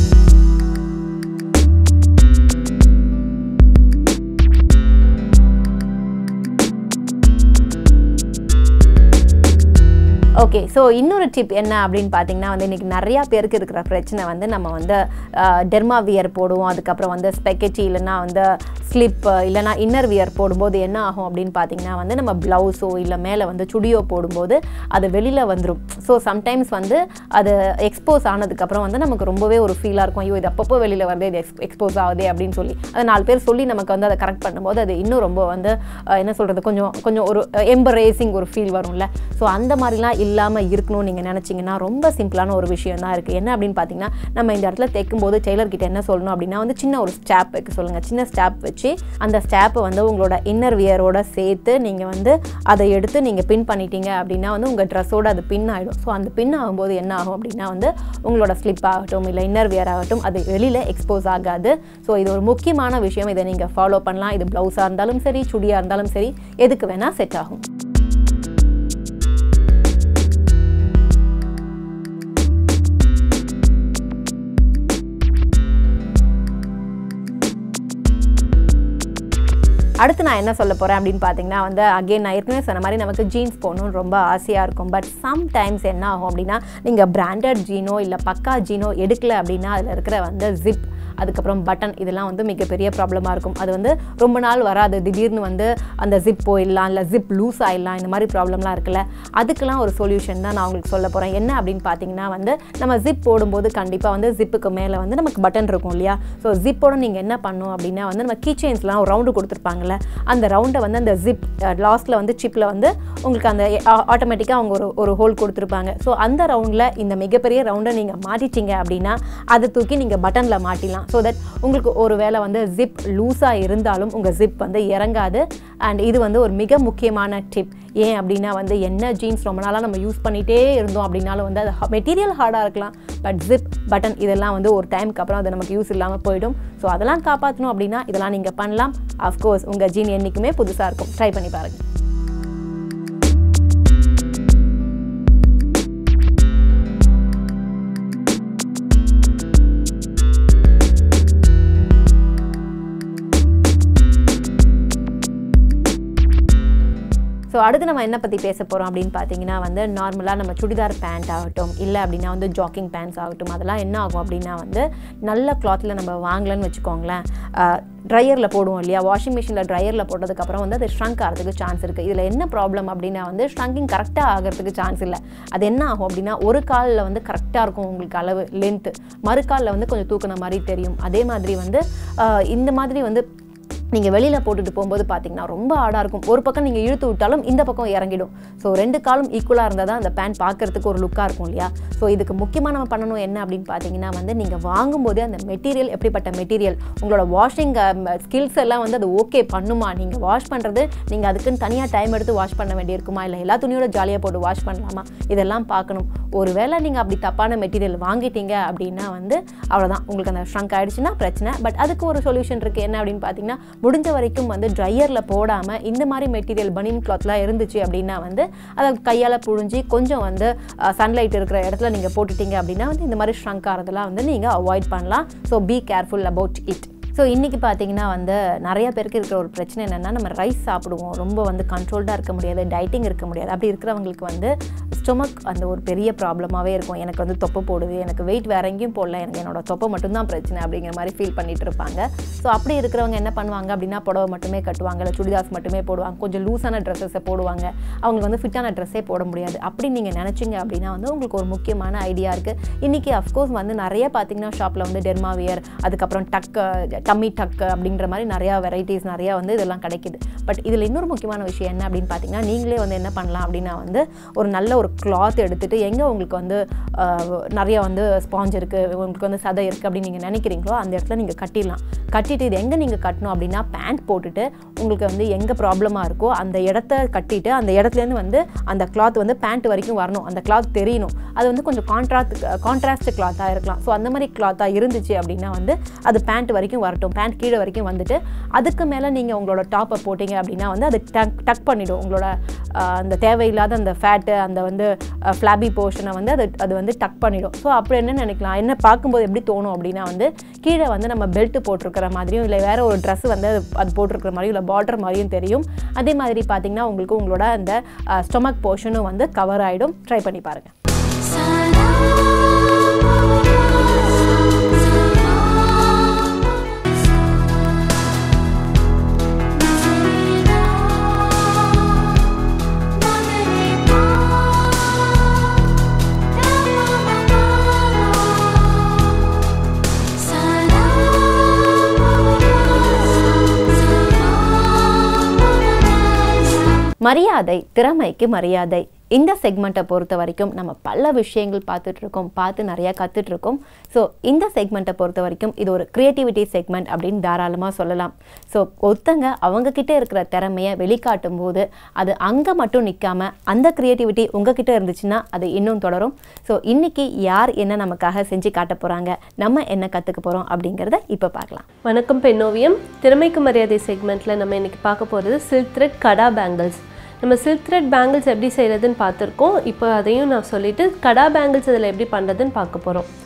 ஓகே ஸோ இன்னொரு டிப் என்ன அப்படின்னு பார்த்தீங்கன்னா வந்து இன்றைக்கி நிறையா பேருக்கு இருக்கிற பிரச்சனை வந்து நம்ம வந்து டெர்மா வியர் போடுவோம் அதுக்கப்புறம் வந்து ஸ்பெக்கெட்டி இல்லைன்னா வந்து ஸ்லிப் இல்லைனா இன்னர் வியர் போடும்போது என்ன ஆகும் அப்படின்னு பார்த்தீங்கன்னா வந்து நம்ம ப்ளவுஸோ இல்லை மேலே வந்து சுடியோ போடும்போது அது வெளியில் வந்துடும் ஸோ சம்டைம்ஸ் வந்து அது எக்ஸ்போஸ் ஆனதுக்கப்புறம் வந்து நமக்கு ரொம்பவே ஒரு ஃபீலாக இருக்கும் ஐயோ இது அப்பப்போ வெளியில் வருது இது எக்ஸ் எக்ஸ்போஸ் ஆகுதே அப்படின்னு சொல்லி அதை நாலு பேர் சொல்லி நமக்கு வந்து அதை கரெக்ட் பண்ணும்போது அது இன்னும் ரொம்ப வந்து அஹ், என்ன சொல்கிறது கொஞ்சம் கொஞ்சம் ஒரு எம்பரேசிங் ஒரு ஃபீல் வரும்ல ஸோ அந்த மாதிரிலாம் இல்லாமல் இருக்கணும்னு நீங்கள் நினச்சிங்கன்னா ரொம்ப சிம்பிளான ஒரு விஷயம் தான் இருக்குது என்ன அப்படின்னு பார்த்தீங்கன்னா நம்ம இந்த இடத்துல தைக்கும்போது டெய்லர் கிட்ட என்ன சொல்லணும் அப்படின்னா வந்து சின்ன ஒரு ஸ்டாப் வைக்க சொல்லுங்கள் சின்ன ஸ்டாப் வச்சு அந்த ஸ்டாப்பை வந்து உங்களோட இன்னர் வியரோட சேர்த்து நீங்கள் வந்து அதை எடுத்து நீங்கள் பின் பண்ணிட்டீங்க அப்படின்னா வந்து உங்கள் ட்ரெஸ்ஸோட அது பின் ஆகிடும் ஸோ அந்த பின் ஆகும்போது என்ன ஆகும் அப்படின்னா வந்து உங்களோட ஸ்லிப் ஆகட்டும் இல்லை இன்னர் வியர் ஆகட்டும் அது வெளியில் எக்ஸ்போஸ் ஆகாது ஸோ இது ஒரு முக்கியமான விஷயம் இதை நீங்கள் ஃபாலோ பண்ணலாம் இது ப்ளவுஸாக இருந்தாலும் சரி சுடியாக இருந்தாலும் சரி எதுக்கு வேணால் செட் ஆகும் அடுத்து நான் என்ன சொல்ல போகிறேன் அப்படின்னு பார்த்தீங்கன்னா வந்து அகைன் நான் ஏற்கனவே சொன்ன மாதிரி நமக்கு ஜீன்ஸ் போகணும்னு ரொம்ப ஆசையாக இருக்கும் பட் சம்டைம்ஸ் என்ன ஆகும் அப்படின்னா நீங்கள் பிராண்டட் ஜீனோ இல்லை பக்கா ஜீனோ எடுக்கல அப்படின்னா அதில் இருக்கிற வந்து ஜிப் அதுக்கப்புறம் பட்டன் இதெல்லாம் வந்து மிகப்பெரிய ப்ராப்ளமாக இருக்கும் அது வந்து ரொம்ப நாள் வராது திடீர்னு வந்து அந்த ஜிப் போயிடலாம் இல்லை ஜிப் லூஸ் ஆயிடலாம் இந்த மாதிரி ப்ராப்ளம்லாம் இருக்குல்ல அதுக்கெல்லாம் ஒரு சொல்யூஷன் தான் நான் உங்களுக்கு சொல்ல போகிறேன் என்ன அப்படின்னு பார்த்தீங்கன்னா வந்து நம்ம ஜிப் போடும்போது கண்டிப்பாக வந்து ஜிப்புக்கு மேலே வந்து நமக்கு பட்டன் இருக்கும் இல்லையா ஸோ ஜிப்போட நீங்கள் என்ன பண்ணணும் அப்படின்னா வந்து நம்ம கீ செயின்ஸ்லாம் ஒரு ரவுண்டு கொடுத்துருப்பாங்கல்ல அந்த ரவுண்டை வந்து அந்த ஜிப் லாஸ்ட்டில் வந்து சிப்பில் வந்து உங்களுக்கு அந்த ஆட்டோமேட்டிக்காக அவங்க ஒரு ஒரு ஹோல் கொடுத்துருப்பாங்க ஸோ அந்த ரவுண்டில் இந்த மிகப்பெரிய ரவுண்டை நீங்கள் மாட்டிட்டீங்க அப்படின்னா அதை தூக்கி நீங்கள் பட்டனில் மாட்டிடலாம் ஸோ தட் உங்களுக்கு ஒரு வேளை வந்து ஜிப் லூஸாக இருந்தாலும் உங்கள் ஜிப் வந்து இறங்காது அண்ட் இது வந்து ஒரு மிக முக்கியமான டிப் ஏன் அப்படின்னா வந்து என்ன ஜீன்ஸ் ரொம்ப நாளாக நம்ம யூஸ் பண்ணிகிட்டே இருந்தோம் அப்படின்னாலும் வந்து அது மெட்டீரியல் ஹார்டாக இருக்கலாம் பட் ஜிப் பட்டன் இதெல்லாம் வந்து ஒரு டைமுக்கு அப்புறம் அது நமக்கு யூஸ் இல்லாமல் போயிடும் ஸோ அதெல்லாம் காப்பாற்றணும் அப்படின்னா இதெல்லாம் நீங்கள் பண்ணலாம் அஃப்கோர்ஸ் உங்கள் ஜீன் என்றைக்குமே புதுசாக இருக்கும் ட்ரை பண்ணி பாருங்கள் ஸோ அடுத்து நம்ம என்ன பற்றி பேச போகிறோம் அப்படின்னு பார்த்தீங்கன்னா வந்து நார்மலாக நம்ம சுடிதார் பேண்ட் ஆகட்டும் இல்லை அப்படின்னா வந்து ஜாக்கிங் பேண்ட்ஸ் ஆகட்டும் அதெல்லாம் என்ன ஆகும் அப்படின்னா வந்து நல்ல கிளாத்தில் நம்ம வாங்கலன்னு வச்சுக்கோங்களேன் ட்ரையரில் போடுவோம் இல்லையா வாஷிங் மிஷினில் ட்ரையரில் போட்டதுக்கப்புறம் வந்து அது ஷ்ரங்க் ஆகிறதுக்கு சான்ஸ் இருக்குது இதில் என்ன ப்ராப்ளம் அப்படின்னா வந்து ஷ்ரங்கிங் கரெக்டாக ஆகிறதுக்கு சான்ஸ் இல்லை அது என்ன ஆகும் அப்படின்னா ஒரு காலில் வந்து கரெக்டாக இருக்கும் உங்களுக்கு அளவு லென்த்து மறுக்காலில் வந்து கொஞ்சம் தூக்குன மாதிரி தெரியும் அதே மாதிரி வந்து ஆஹ் இந்த மாதிரி வந்து நீங்கள் வெளியில் போட்டுட்டு போகும்போது பார்த்தீங்கன்னா ரொம்ப ஆடாக இருக்கும் ஒரு பக்கம் நீங்கள் இழுத்து விட்டாலும் இந்த பக்கம் இறங்கிடும் ஸோ ரெண்டு காலும் ஈக்குவலாக இருந்தால் தான் அந்த பேண்ட் பார்க்கறதுக்கு ஒரு லுக்காக இருக்கும் இல்லையா ஸோ இதுக்கு முக்கியமாக நம்ம பண்ணணும் என்ன அப்படின்னு பார்த்தீங்கன்னா வந்து நீங்கள் வாங்கும்போதே அந்த மெட்டீரியல் எப்படிப்பட்ட மெட்டீரியல் உங்களோட வாஷிங் ஸ்கில்ஸ் எல்லாம் வந்து அது ஓகே பண்ணுமா நீங்கள் வாஷ் பண்ணுறது நீங்கள் அதுக்குன்னு தனியாக டைம் எடுத்து வாஷ் பண்ண வேண்டியிருக்குமா இல்லை எல்லா துணியோட ஜாலியாக போட்டு வாஷ் பண்ணலாமா இதெல்லாம் பார்க்கணும் ஒருவேளை நீங்கள் அப்படி தப்பான மெட்டீரியல் வாங்கிட்டீங்க அப்படின்னா வந்து அவ்வளோதான் உங்களுக்கு அந்த ஷ்ரங்க் ஆயிடுச்சுன்னா பிரச்சனை பட் அதுக்கு ஒரு சொல்யூஷன் இருக்குது என்ன அப்படின்னு பார்த்தீங்கன்னா முடிஞ்ச வரைக்கும் வந்து ட்ரையரில் போடாமல் இந்த மாதிரி மெட்டீரியல் பனியன் கிளாத்லாம் இருந்துச்சு அப்படின்னா வந்து அதை கையால் புழிஞ்சி கொஞ்சம் வந்து சன்லைட் இருக்கிற இடத்துல நீங்கள் போட்டுட்டீங்க அப்படின்னா வந்து இந்த மாதிரி ஷ்ரங்க் ஆகிறதெல்லாம் வந்து நீங்கள் அவாய்ட் பண்ணலாம் so be careful about it so இன்றைக்கி பார்த்தீங்கன்னா வந்து நிறைய பேருக்கு இருக்கிற ஒரு பிரச்சனை என்னென்னா நம்ம ரைஸ் சாப்பிடுவோம் ரொம்ப வந்து கண்ட்ரோல்டாக இருக்க முடியாது டைட்டிங் இருக்க முடியாது அப்படி இருக்கிறவங்களுக்கு வந்து ஸ்டொமக் அந்த ஒரு பெரிய ப்ராப்ளமாகவே இருக்கும் எனக்கு வந்து தொப்பை போடுது எனக்கு வெயிட் வேற எங்கேயும் போடல எனக்கு என்னோட தொப்பை மட்டும்தான் பிரச்சனை அப்படிங்கிற மாதிரி ஃபீல் பண்ணிட்டு இருப்பாங்க ஸோ அப்படி இருக்கிறவங்க என்ன பண்ணுவாங்க அப்படின்னா புடவை மட்டுமே கட்டுவாங்க இல்லை சுடிதாஸ் மட்டுமே போடுவாங்க கொஞ்சம் லூஸான ட்ரெஸ்ஸஸை போடுவாங்க அவங்களுக்கு வந்து ஃபிட்டான ட்ரெஸ்ஸே போட முடியாது அப்படி நீங்கள் நினச்சிங்க அப்படின்னா வந்து உங்களுக்கு ஒரு முக்கியமான ஐடியா இருக்குது இன்றைக்கி அஃப்கோர்ஸ் வந்து நிறைய பார்த்தீங்கன்னா ஷாப்பில் வந்து டெர்மாவியர் அதுக்கப்புறம் டக்கு டம்மி டக்கு அப்படின்ற மாதிரி நிறையா வெரைட்டிஸ் நிறையா வந்து இதெல்லாம் கிடைக்குது பட் இதில் இன்னொரு முக்கியமான விஷயம் என்ன அப்படின்னு பார்த்தீங்கன்னா நீங்களே வந்து என்ன பண்ணலாம் அப்படின்னா வந்து ஒரு நல்ல ஒரு கிளாத் எடுத்துகிட்டு எங்கே உங்களுக்கு வந்து ஆஹ், நிறைய வந்து ஸ்பாஞ்ச் இருக்குது உங்களுக்கு வந்து சதை இருக்குது அப்படின்னு நீங்கள் நினைக்கிறீங்களோ அந்த இடத்துல நீங்கள் கட்டிடலாம் கட்டிட்டு இது எங்கே நீங்கள் கட்டணும் அப்படின்னா பேண்ட் போட்டுட்டு உங்களுக்கு வந்து எங்கே ப்ராப்ளமாக இருக்கோ அந்த இடத்த கட்டிட்டு அந்த இடத்துலேருந்து வந்து அந்த கிளாத் வந்து பேண்ட் வரைக்கும் வரணும் அந்த கிளாத் தெரியணும் அது வந்து கொஞ்சம் கான்ட்ராஸ்ட் கான்ட்ராஸ்ட் கிளாத்தாக இருக்கலாம் ஸோ அந்த மாதிரி கிளாத்தாக இருந்துச்சு அப்படின்னா வந்து அது பேண்ட் வரைக்கும் வரட்டும் பேண்ட் கீழே வரைக்கும் வந்துட்டு அதுக்கு மேலே நீங்கள் உங்களோட டாப்பை போட்டிங்க அப்படின்னா வந்து அது டக் டக் பண்ணிடும் உங்களோட ஆஹ், அந்த தேவையில்லாத அந்த ஃபேட்டு அந்த வந்து ஃப்ளாபி போர்ஷனை வந்து அது அது வந்து டக் பண்ணிடும் ஸோ அப்படி என்ன நினைக்கலாம் என்ன பார்க்கும்போது எப்படி தோணும் அப்படின்னா வந்து கீழே வந்து நம்ம பெல்ட் போட்டிருக்கிற மாதிரியும் இல்லை வேற ஒரு ட்ரெஸ் வந்து அது அது போட்டிருக்கிற மாதிரியும் இல்லை பார்டர் மாதிரியும் தெரியும் அதே மாதிரி பார்த்தீங்கன்னா உங்களுக்கு உங்களோட அந்த ஸ்டொமக் போர்ஷனும் வந்து கவர் ஆகிடும் ட்ரை பண்ணி பாருங்கள் மரியாதை திறமைக்கு மரியாதை இந்த செக்மெண்ட்டை பொறுத்த வரைக்கும் நம்ம பல விஷயங்கள் பார்த்துட்டு இருக்கோம் பார்த்து நிறையா கற்றுட்டு இருக்கோம் ஸோ இந்த செக்மெண்ட்டை பொறுத்த வரைக்கும் இது ஒரு க்ரியேட்டிவிட்டி செக்மெண்ட் அப்படின்னு தாராளமாக சொல்லலாம் ஸோ ஒருத்தங்க அவங்க கிட்ட இருக்கிற திறமையை வெளிக்காட்டும் போது அது அங்கே மட்டும் நிற்காம அந்த க்ரியேட்டிவிட்டி உங்ககிட்ட இருந்துச்சுன்னா அது இன்னும் தொடரும் ஸோ இன்னைக்கு யார் என்ன நமக்காக செஞ்சு காட்ட போகிறாங்க நம்ம என்ன கற்றுக்க போகிறோம் அப்படிங்கிறத இப்போ பார்க்கலாம் வணக்கம் பெண்ணோவியம் திறமைக்கு மரியாதை செக்மெண்ட்டில் நம்ம இன்னைக்கு பார்க்க போகிறது சில்க் த்ரெட் கடா பேங்கிள்ஸ் நம்ம சில்க் த்ரெட் பேங்கிள்ஸ் எப்படி செய்கிறதுன்னு பார்த்துருக்கோம் இப்போ அதையும் நான் சொல்லிவிட்டு கடா பேங்கிள்ஸ் இதில் எப்படி பண்ணுறதுன்னு பார்க்க போகிறோம்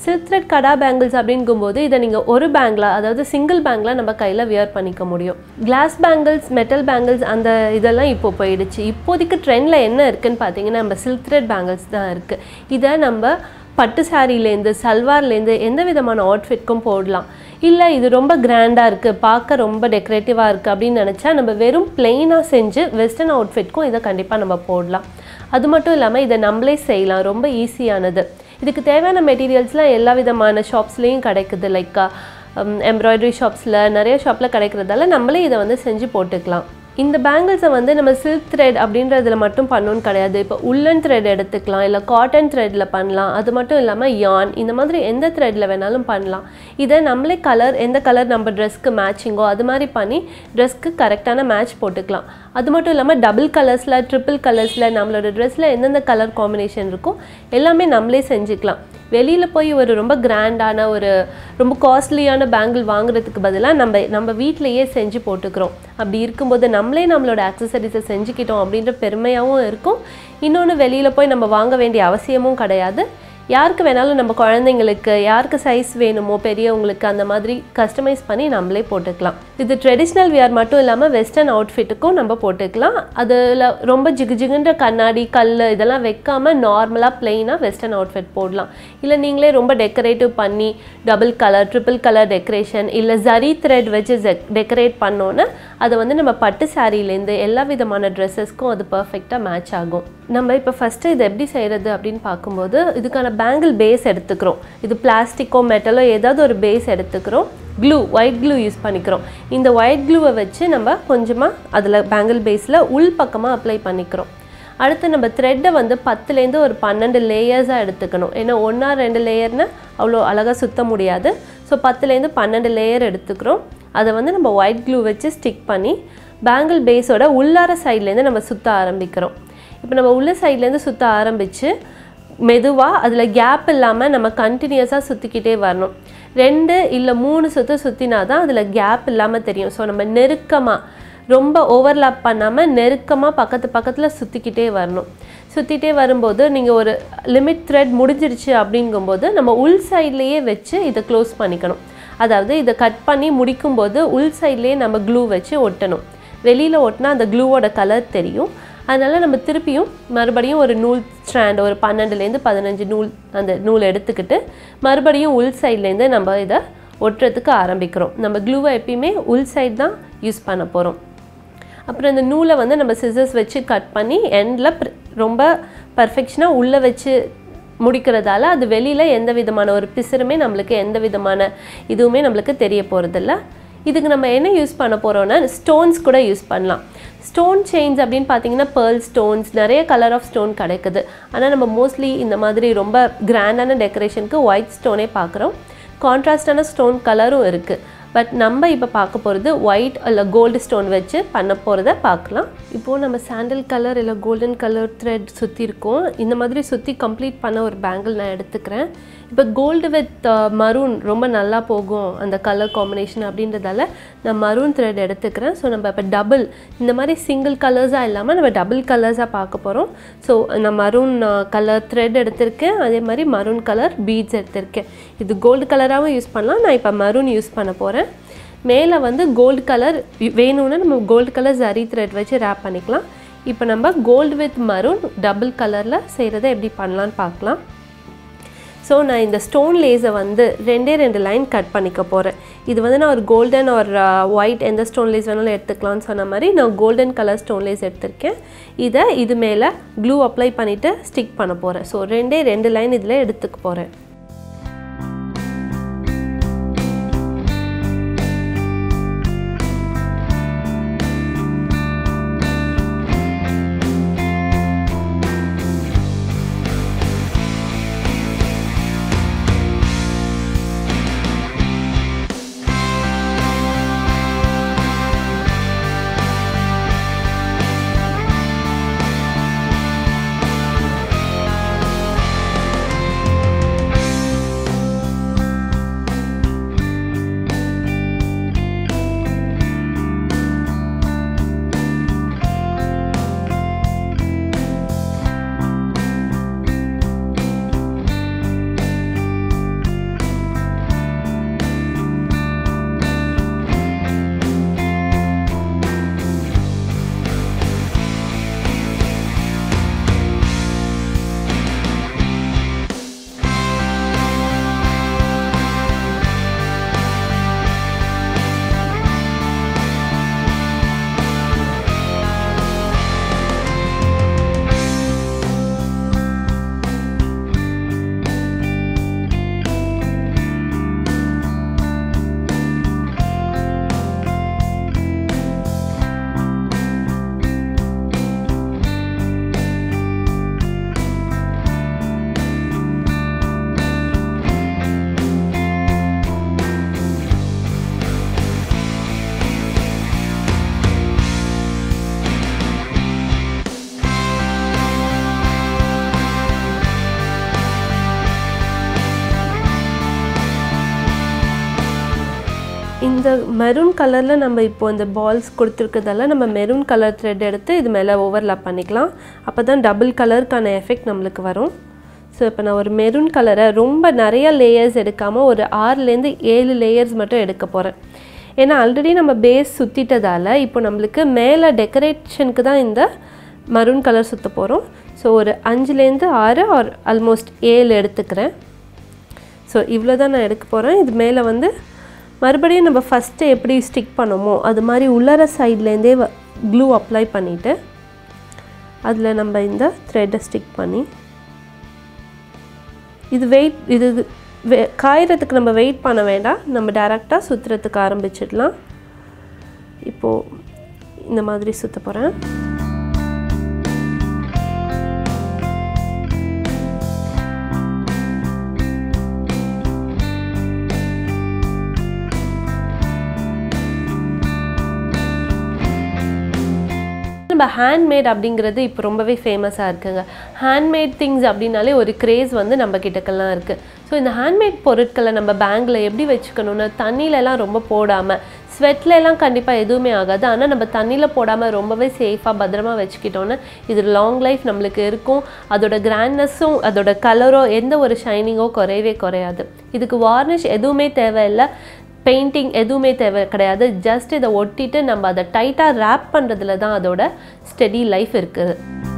சில்க் த்ரெட் கடா பேங்கிள்ஸ் அப்படிங்கும்போது இதை நீங்கள் ஒரு பேங்கில் அதாவது சிங்கிள் பேங்கில் நம்ம கையில் வியர் பண்ணிக்க முடியும் கிளாஸ் பேங்கிள்ஸ் மெட்டல் பேங்கிள்ஸ் அந்த இதெல்லாம் இப்போ போயிடுச்சு இப்போதைக்கு ட்ரெண்டில் என்ன இருக்குன்னு பார்த்தீங்கன்னா நம்ம சில்க் த்ரெட் பேங்கிள்ஸ் தான் இருக்குது இதை நம்ம பட்டு சாரீலேருந்து சல்வார்லேருந்து எந்த விதமான அவுட்ஃபிட்க்கும் போடலாம் இல்லை இது ரொம்ப கிராண்டாக இருக்குது பார்க்க ரொம்ப டெக்கரேட்டிவாக இருக்குது அப்படின்னு நினச்சா நம்ம வெறும் பிளெயினாக செஞ்சு வெஸ்டர்ன் அவுட்ஃபிட்க்கும் இதை கண்டிப்பாக நம்ம போடலாம் அது மட்டும் இல்லாமல் இதை நம்மளே செய்யலாம் ரொம்ப ஈஸியானது இதுக்கு தேவையான மெட்டீரியல்ஸ்லாம் எல்லா விதமான ஷாப்ஸ்லேயும் கிடைக்குது லைக் எம்ப்ராய்டரி ஷாப்ஸில் நிறைய ஷாப்பில் கிடைக்கிறதால நம்மளே இதை வந்து செஞ்சு போட்டுக்கலாம் இந்த பேங்கிள்ஸை வந்து நம்ம சில்க் த்ரெட் அப்படின்றதுல மட்டும் பண்ணணும்னு கிடையாது இப்போ உள்ளன் த்ரெட் எடுத்துக்கலாம் இல்லை காட்டன் த்ரெட்டில் பண்ணலாம் அது மட்டும் இல்லாமல் யான் இந்த மாதிரி எந்த த்ரெட்டில் வேணாலும் பண்ணலாம் இதை நம்மளே கலர் எந்த கலர் நம்ம ட்ரெஸ்க்கு மேட்சிங்கோ அது மாதிரி பண்ணி ட்ரெஸ்க்கு கரெக்டான மேட்ச் போட்டுக்கலாம் அது மட்டும் இல்லாமல் டபுள் கலர்ஸில் ட்ரிபிள் கலர்ஸில் நம்மளோட ட்ரெஸ்ஸில் எந்தெந்த கலர் காம்பினேஷன் இருக்கோ எல்லாமே நம்மளே செஞ்சுக்கலாம் வெளியில் போய் ஒரு ரொம்ப கிராண்டான ஒரு ரொம்ப காஸ்ட்லியான பேங்கிள் வாங்குறதுக்கு பதிலாக நம்ம நம்ம வீட்டிலையே செஞ்சு போட்டுக்கிறோம் அப்படி இருக்கும்போது நம்மளே நம்மளோட ஆக்சசரிஸை செஞ்சுக்கிட்டோம் அப்படின்ற பெருமையாகவும் இருக்கும் இன்னொன்று வெளியில் போய் நம்ம வாங்க வேண்டிய அவசியமும் கிடையாது யாருக்கு வேணாலும் நம்ம குழந்தைங்களுக்கு யாருக்கு சைஸ் வேணுமோ பெரியவங்களுக்கு அந்த மாதிரி கஸ்டமைஸ் பண்ணி நம்மளே போட்டுக்கலாம் இது ட்ரெடிஷ்னல் வியர் மட்டும் இல்லாமல் வெஸ்டர்ன் அவுட்ஃபிட்டுக்கும் நம்ம போட்டுக்கலாம் அதில் ரொம்ப ஜிகு ஜிகுன்ற கண்ணாடி கல் இதெல்லாம் வைக்காம நார்மலாக பிளெயினாக வெஸ்டர்ன் அவுட்ஃபிட் போடலாம் இல்லை நீங்களே ரொம்ப டெக்கரேட்டிவ் பண்ணி double colour triple colour decoration இல்லை ஜரி த்ரெட் வச்சு டெக்கரேட் பண்ணோன்னே அதை வந்து நம்ம பட்டு சாரீலேருந்து எல்லா விதமான ட்ரெஸ்ஸஸ்க்கும் அது பர்ஃபெக்டாக மேட்ச் ஆகும் நம்ம இப்போ ஃபஸ்ட்டு இது எப்படி செய்கிறது அப்படின்னு பார்க்கும்போது இதுக்கான பேங்கிள் பேஸ் எடுத்துக்கிறோம் இது பிளாஸ்டிக்கோ மெட்டலோ ஏதாவது ஒரு பேஸ் எடுத்துக்கிறோம் க்ளூ ஒயிட் க்ளூ யூஸ் பண்ணிக்கிறோம் இந்த ஒயிட் க்ளூவை வச்சு நம்ம கொஞ்சமாக அதில் பேங்கிள் பேஸில் உள் பக்கமாக அப்ளை பண்ணிக்கிறோம் அடுத்து நம்ம த்ரெட்டை வந்து பத்துலேருந்து ஒரு பன்னெண்டு லேயர்ஸாக எடுத்துக்கணும் ஏன்னா ஒன்றா ரெண்டு லேயர்னு அவ்வளோ அழகாக சுத்த முடியாது ஸோ பத்துலேருந்து பன்னெண்டு லேயர் எடுத்துக்கிறோம் அதை வந்து நம்ம ஒயிட் க்ளூ வச்சு ஸ்டிக் பண்ணி பேங்கிள் பேஸோட உள்ளார சைட்லேருந்து நம்ம சுற்ற ஆரம்பிக்கிறோம் இப்போ நம்ம உள்ள சைட்லேருந்து சுற்ற ஆரம்பித்து மெதுவாக அதில் கேப் இல்லாமல் நம்ம கண்டினியூஸாக சுற்றிக்கிட்டே வரணும் ரெண்டு இல்லை மூணு சுற்று சுற்றினா தான் அதில் கேப் இல்லாமல் தெரியும் ஸோ நம்ம நெருக்கமாக ரொம்ப ஓவர்லாப் பண்ணாமல் நெருக்கமாக பக்கத்து பக்கத்தில் சுற்றிக்கிட்டே வரணும் சுற்றிட்டே வரும்போது நீங்கள் ஒரு லிமிட் த்ரெட் முடிஞ்சிருச்சு அப்படிங்கும்போது நம்ம உள் சைட்லேயே வச்சு இதை க்ளோஸ் பண்ணிக்கணும் அதாவது இதை கட் பண்ணி முடிக்கும்போது உள் சைட்லேயே நம்ம க்ளூ வச்சு ஒட்டணும் வெளியில் ஒட்டினா அந்த க்ளூவோட கலர் தெரியும் அதனால் நம்ம திருப்பியும் மறுபடியும் ஒரு நூல் ஸ்ட்ராண்ட் ஒரு பன்னெண்டுலேருந்து பதினஞ்சு நூல் அந்த நூல் எடுத்துக்கிட்டு மறுபடியும் உள் சைட்லேருந்து நம்ம இதை ஒட்டுறதுக்கு ஆரம்பிக்கிறோம் நம்ம க்ளூவை எப்பயுமே உள் சைடு தான் யூஸ் பண்ண போகிறோம் அப்புறம் இந்த நூலை வந்து நம்ம சிசர்ஸ் வச்சு கட் பண்ணி எண்டில் ரொம்ப பர்ஃபெக்ஷனாக உள்ளே வச்சு முடிக்கிறதால அது வெளியில் எந்த விதமான ஒரு பிசுறுமே நம்மளுக்கு எந்த விதமான இதுவுமே நம்மளுக்கு தெரிய போகிறதில்ல இதுக்கு நம்ம என்ன யூஸ் பண்ண போகிறோம்னா ஸ்டோன்ஸ் கூட யூஸ் பண்ணலாம் ஸ்டோன் செயின்ஸ் அப்படின்னு பார்த்தீங்கன்னா பேர்ல் ஸ்டோன்ஸ் நிறைய கலர் ஆஃப் ஸ்டோன் கிடைக்குது ஆனால் நம்ம மோஸ்ட்லி இந்த மாதிரி ரொம்ப கிராண்டான டெக்கரேஷனுக்கு ஒயிட் ஸ்டோனே பார்க்குறோம் கான்ட்ராஸ்டான ஸ்டோன் கலரும் இருக்குது பட் நம்ம இப்போ பார்க்க போகிறது ஒயிட் இல்லை கோல்டு ஸ்டோன் வச்சு பண்ண போகிறத பார்க்கலாம் இப்போது நம்ம சாண்டல் கலர் இல்லை கோல்டன் கலர் த்ரெட் சுற்றி இருக்கோம் இந்த மாதிரி சுற்றி கம்ப்ளீட் பண்ண ஒரு பேங்கிள் நான் எடுத்துக்கிறேன் இப்போ கோல்டு வித் மரூன் ரொம்ப நல்லா போகும் அந்த கலர் காம்பினேஷன் அப்படின்றதால நான் மரூன் த்ரெட் எடுத்துக்கிறேன் ஸோ நம்ம இப்போ டபுள் இந்த மாதிரி சிங்கிள் கலர்ஸாக இல்லாமல் நம்ம டபுள் கலர்ஸாக பார்க்க போகிறோம் ஸோ நான் மரூன் கலர் த்ரெட் எடுத்திருக்கேன் அதே மாதிரி மரூன் கலர் பீட்ஸ் எடுத்திருக்கேன் இது கோல்டு கலராகவும் யூஸ் பண்ணலாம் நான் இப்போ மரூன் யூஸ் பண்ண போகிறேன் மேலே வந்து கோல்டு கலர் வேணும்னா நம்ம கோல்டு கலர் ஜரி த்ரெட் வச்சு ரேப் பண்ணிக்கலாம் இப்போ நம்ம கோல்டு வித் மரூன் டபுள் கலரில் செய்கிறத எப்படி பண்ணலான்னு பார்க்கலாம் ஸோ நான் இந்த ஸ்டோன் லேஸை வந்து ரெண்டே ரெண்டு லைன் கட் பண்ணிக்க போகிறேன் இது வந்து நான் ஒரு கோல்டன் ஒரு ஒயிட் எந்த ஸ்டோன் லேஸ் வேணாலும் எடுத்துக்கலாம்னு சொன்ன மாதிரி நான் கோல்டன் கலர் ஸ்டோன் லேஸ் எடுத்திருக்கேன் இதை இது மேலே க்ளூ அப்ளை பண்ணிவிட்டு ஸ்டிக் பண்ண போகிறேன் ஸோ ரெண்டே ரெண்டு லைன் இதில் எடுத்துக்க போகிறேன் இந்த மெரூன் கலரில் நம்ம இப்போ இந்த பால்ஸ் கொடுத்துருக்கதால நம்ம மெரூன் கலர் த்ரெட் எடுத்து இது மேலே ஓவர்லாப் பண்ணிக்கலாம் அப்போ தான் டபுள் கலருக்கான எஃபெக்ட் நம்மளுக்கு வரும் ஸோ இப்போ நான் ஒரு மெரூன் கலரை ரொம்ப நிறைய லேயர்ஸ் எடுக்காமல் ஒரு ஆறுலேருந்து ஏழு லேயர்ஸ் மட்டும் எடுக்க போகிறேன் ஏன்னா ஆல்ரெடி நம்ம பேஸ் சுற்றிட்டதால இப்போ நம்மளுக்கு மேலே டெக்கரேஷனுக்கு தான் இந்த மரூன் கலர் சுற்ற போகிறோம் ஸோ ஒரு அஞ்சுலேருந்து ஆறு ஆர் ஆல்மோஸ்ட் ஏழு எடுத்துக்கிறேன் ஸோ இவ்வளோ தான் நான் எடுக்க போகிறேன் இது மேலே வந்து மறுபடியும் நம்ம ஃபஸ்ட்டு எப்படி ஸ்டிக் பண்ணோமோ அது மாதிரி உள்ளர சைட்லேருந்தே க்ளூ அப்ளை பண்ணிவிட்டு அதில் நம்ம இந்த த்ரெட்டை ஸ்டிக் பண்ணி இது வெயிட் இது வெ காயறதுக்கு நம்ம வெயிட் பண்ண வேண்டாம் நம்ம டேரெக்டாக சுற்றுறதுக்கு ஆரம்பிச்சிடலாம் இப்போது இந்த மாதிரி சுற்ற போகிறேன் நம்ம ஹேண்ட்மேட் அப்படிங்கிறது இப்போ ரொம்பவே ஃபேமஸாக இருக்குங்க ஹேண்ட்மேட் திங்ஸ் அப்படின்னாலே ஒரு கிரேஸ் வந்து நம்ம கிட்டக்கெல்லாம் இருக்குது ஸோ இந்த ஹேண்ட்மேட் பொருட்களை நம்ம பேங்கில் எப்படி வச்சுக்கணும்னா தண்ணியிலலாம் ரொம்ப போடாமல் ஸ்வெட்ல எல்லாம் கண்டிப்பாக எதுவுமே ஆகாது ஆனால் நம்ம தண்ணியில் போடாமல் ரொம்பவே சேஃபாக பத்திரமா வச்சுக்கிட்டோன்னா இது லாங் லைஃப் நம்மளுக்கு இருக்கும் அதோட கிராண்ட்னஸும் அதோட கலரோ எந்த ஒரு ஷைனிங்கோ குறையவே குறையாது இதுக்கு வார்னிஷ் எதுவுமே தேவையில்லை பெயிண்டிங் எதுவுமே தேவை கிடையாது ஜஸ்ட் இதை ஒட்டிட்டு நம்ம அதை டைட்டாக ரேப் பண்ணுறதுல தான் அதோட ஸ்டெடி லைஃப் இருக்குது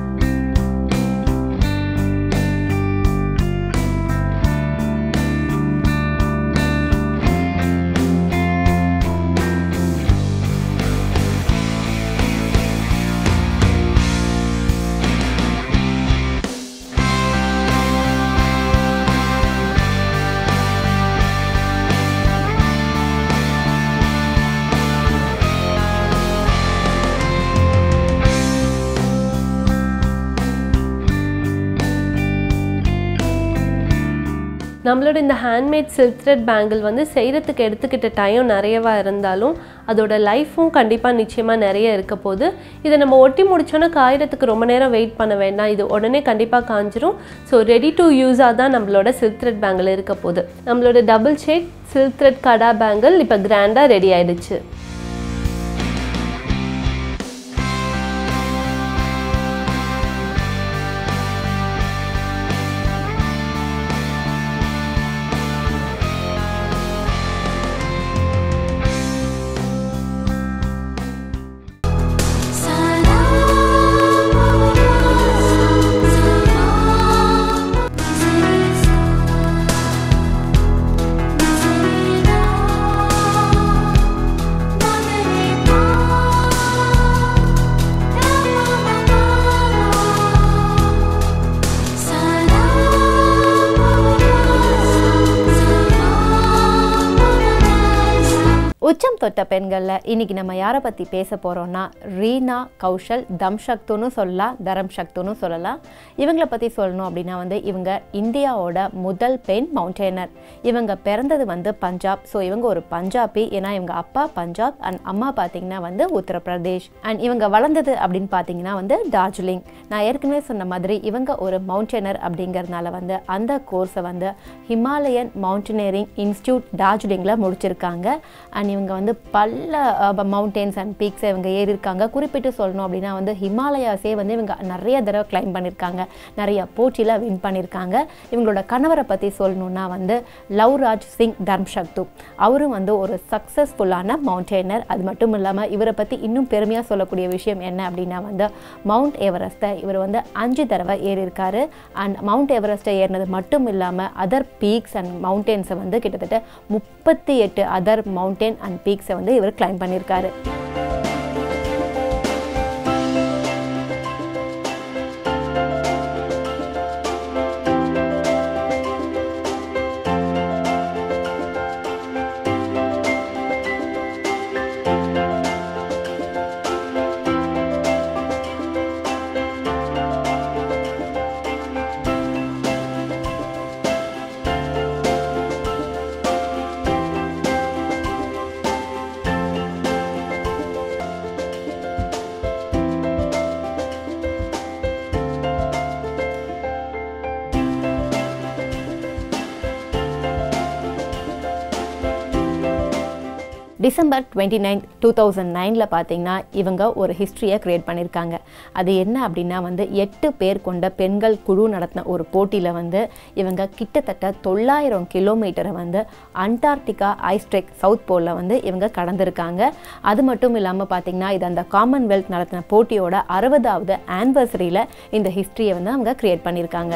நம்மளோட இந்த ஹேண்ட்மேட் சில்க் த்ரெட் பேங்கிள் வந்து செய்கிறதுக்கு எடுத்துக்கிட்ட டைம் நிறையவா இருந்தாலும் அதோட லைஃப்பும் கண்டிப்பாக நிச்சயமாக நிறைய இருக்க போகுது இதை நம்ம ஒட்டி முடிச்சோன்னா காயறதுக்கு ரொம்ப நேரம் வெயிட் பண்ண வேண்டாம் இது உடனே கண்டிப்பாக காஞ்சிரும் ஸோ ரெடி டு யூஸாக தான் நம்மளோட சில்க் த்ரெட் பேங்கிள் இருக்க போகுது நம்மளோட double shade silk thread kada bangle இப்போ கிராண்டாக ரெடி ஆயிடுச்சு உச்சம் தொட்ட பெண்களில் இன்னைக்கு நம்ம யாரை பற்றி பேச போகிறோம்னா ரீனா கௌஷல் தம் சக்துன்னு சொல்லலாம் தரம் சக்துன்னு சொல்லலாம் இவங்களை பற்றி சொல்லணும் அப்படின்னா வந்து இவங்க இந்தியாவோட முதல் பெண் மவுண்டெய்னர் இவங்க பிறந்தது வந்து பஞ்சாப் ஸோ இவங்க ஒரு பஞ்சாபி ஏன்னா இவங்க அப்பா பஞ்சாப் அண்ட் அம்மா பார்த்தீங்கன்னா வந்து உத்தரப்பிரதேஷ் அண்ட் இவங்க வளர்ந்தது அப்படின்னு பார்த்தீங்கன்னா வந்து டார்ஜிலிங் நான் ஏற்கனவே சொன்ன மாதிரி இவங்க ஒரு மவுண்டெய்னர் அப்படிங்கிறதுனால வந்து அந்த கோர்ஸை வந்து ஹிமாலயன் மவுண்டனரிங் இன்ஸ்டியூட் டார்ஜிலிங்கில் முடிச்சிருக்காங்க அண்ட் இவங்க வந்து பல மவுண்டெயின்ஸ் அண்ட் பீக்ஸை இவங்க ஏறி இருக்காங்க குறிப்பிட்டு சொல்லணும் அப்படின்னா வந்து ஹிமாலயாஸே வந்து இவங்க நிறைய தடவை கிளைம் பண்ணியிருக்காங்க நிறைய போட்டியில் வின் பண்ணியிருக்காங்க இவங்களோட கணவரை பற்றி சொல்லணும்னா வந்து லவ்ராஜ் சிங் தர்ம்சக்து அவரும் வந்து ஒரு சக்ஸஸ்ஃபுல்லான மவுண்டெய்னர் அது மட்டும் இல்லாமல் இவரை பற்றி இன்னும் பெருமையாக சொல்லக்கூடிய விஷயம் என்ன அப்படின்னா வந்து மவுண்ட் எவரெஸ்ட்டை இவர் வந்து அஞ்சு தடவை ஏறி இருக்காரு அண்ட் மவுண்ட் எவரெஸ்ட்டை ஏறினது மட்டும் இல்லாமல் அதர் பீக்ஸ் அண்ட் மவுண்டெயின்ஸை வந்து கிட்டத்தட்ட முப்பத்தி எட்டு அதர் மவுண்டெயின் அண்ட் பீக்ஸை வந்து இவர் கிளைம் பண்ணியிருக்காரு December twenty nine two thousand நைனில் பார்த்தீங்கன்னா இவங்க ஒரு ஹிஸ்ட்ரியை க்ரியேட் பண்ணியிருக்காங்க அது என்ன அப்படின்னா வந்து எட்டு பேர் கொண்ட பெண்கள் குழு நடத்தின ஒரு போட்டியில் வந்து இவங்க கிட்டத்தட்ட தொள்ளாயிரம் கிலோமீட்டரை வந்து அண்டார்டிகா ஐஸ்ட்ரெக் சவுத் போலில் வந்து இவங்க கடந்திருக்காங்க அது மட்டும் இல்லாமல் பார்த்தீங்கன்னா இது அந்த காமன்வெல்த் நடத்தின போட்டியோட அறுபதாவது ஆனிவர்சரியில் இந்த ஹிஸ்ட்ரியை வந்து அவங்க க்ரியேட் பண்ணியிருக்காங்க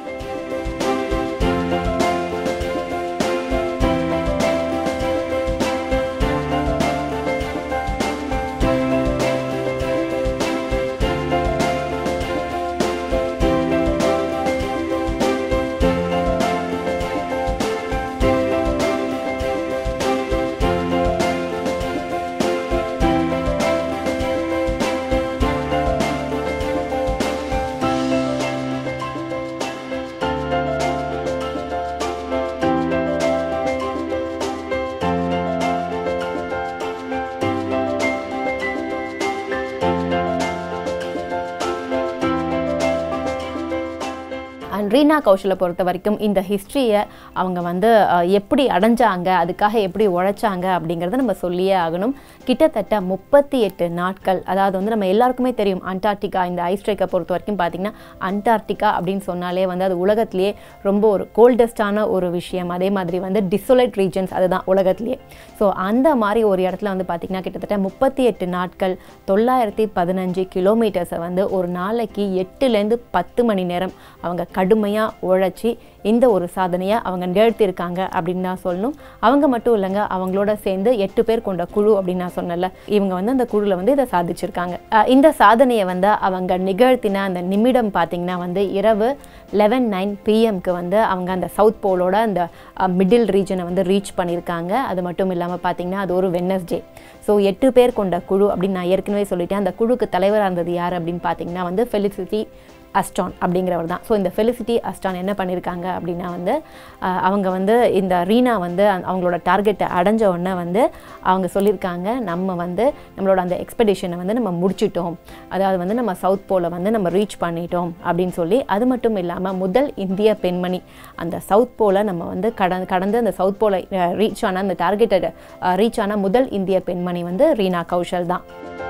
அண்ட் ரீனா கௌஷலை பொறுத்த வரைக்கும் இந்த ஹிஸ்ட்ரியை அவங்க வந்து அஹ், எப்படி அடைஞ்சாங்க அதுக்காக எப்படி உழைச்சாங்க அப்படிங்கிறத நம்ம சொல்லியே ஆகணும் கிட்டத்தட்ட முப்பத்தி எட்டு நாட்கள் அதாவது வந்து நம்ம எல்லாருக்குமே தெரியும் அண்டார்டிகா இந்த ஐஸ்ட்ரேக்கை பொறுத்த வரைக்கும் பார்த்தீங்கன்னா அண்டார்டிகா அப்படின்னு சொன்னாலே வந்து அது உலகத்திலேயே ரொம்ப ஒரு கோல்டஸ்டான ஒரு விஷயம் அதே மாதிரி வந்து டிசோலேட் ரீஜன்ஸ் அதுதான் உலகத்திலேயே ஸோ அந்த மாதிரி ஒரு இடத்துல வந்து பார்த்திங்கன்னா கிட்டத்தட்ட முப்பத்தி எட்டு நாட்கள் தொள்ளாயிரத்தி பதினஞ்சு கிலோமீட்டர்ஸை வந்து ஒரு நாளைக்கு எட்டுலேருந்து பத்து மணி நேரம் அவங்க கடுமையாக உழைச்சி இந்த ஒரு சாதனையை அவங்க நிகழ்த்தியிருக்காங்க அப்படின்னு தான் சொல்லணும் அவங்க மட்டும் இல்லைங்க அவங்களோட சேர்ந்து எட்டு பேர் கொண்ட குழு அப்படின்னு நான் சொன்னல இவங்க வந்து அந்த குழுவில் வந்து இதை சாதிச்சிருக்காங்க அஹ் இந்த சாதனையை வந்து அவங்க நிகழ்த்தின அந்த நிமிடம் பார்த்திங்கன்னா வந்து இரவு லெவன் நைன் பிஎம்க்கு வந்து அவங்க அந்த சவுத் போலோட அந்த மிடில் ரீஜனை வந்து ரீச் பண்ணியிருக்காங்க அது மட்டும் இல்லாமல் பார்த்தீங்கன்னா அது ஒரு வெனஸ்டே ஸோ எட்டு பேர் கொண்ட குழு அப்படின்னு நான் ஏற்கனவே சொல்லிட்டேன் அந்த குழுக்கு தலைவராக இருந்தது யார் அப்படின்னு பார்த்தீங்கன்னா வந்து ஃபெலிசிட்டி அஸ்டான் அப்படிங்கிறவர் தான் ஸோ இந்த ஃபெலிசிட்டி அஸ்டான் என்ன பண்ணியிருக்காங்க அப்படின்னா வந்து அஹ், அவங்க வந்து இந்த ரீனா வந்து அந்த- அவங்களோட டார்கெட்டை அடைஞ்ச உடனே வந்து அவங்க சொல்லியிருக்காங்க நம்ம வந்து நம்மளோட அந்த எக்ஸ்பெடிஷனை வந்து நம்ம முடிச்சிட்டோம் அதாவது வந்து நம்ம சவுத் போலை வந்து நம்ம ரீச் பண்ணிட்டோம் அப்படின்னு சொல்லி அது மட்டும் இல்லாமல் முதல் இந்திய பெண்மணி அந்த சவுத் போலை நம்ம வந்து கடந்து கடந்து அந்த சவுத் போலை ரீச் ஆன அந்த டார்கெட்டை ரீச் ஆன முதல் இந்திய பெண்மணி வந்து ரீனா கௌஷல் தான்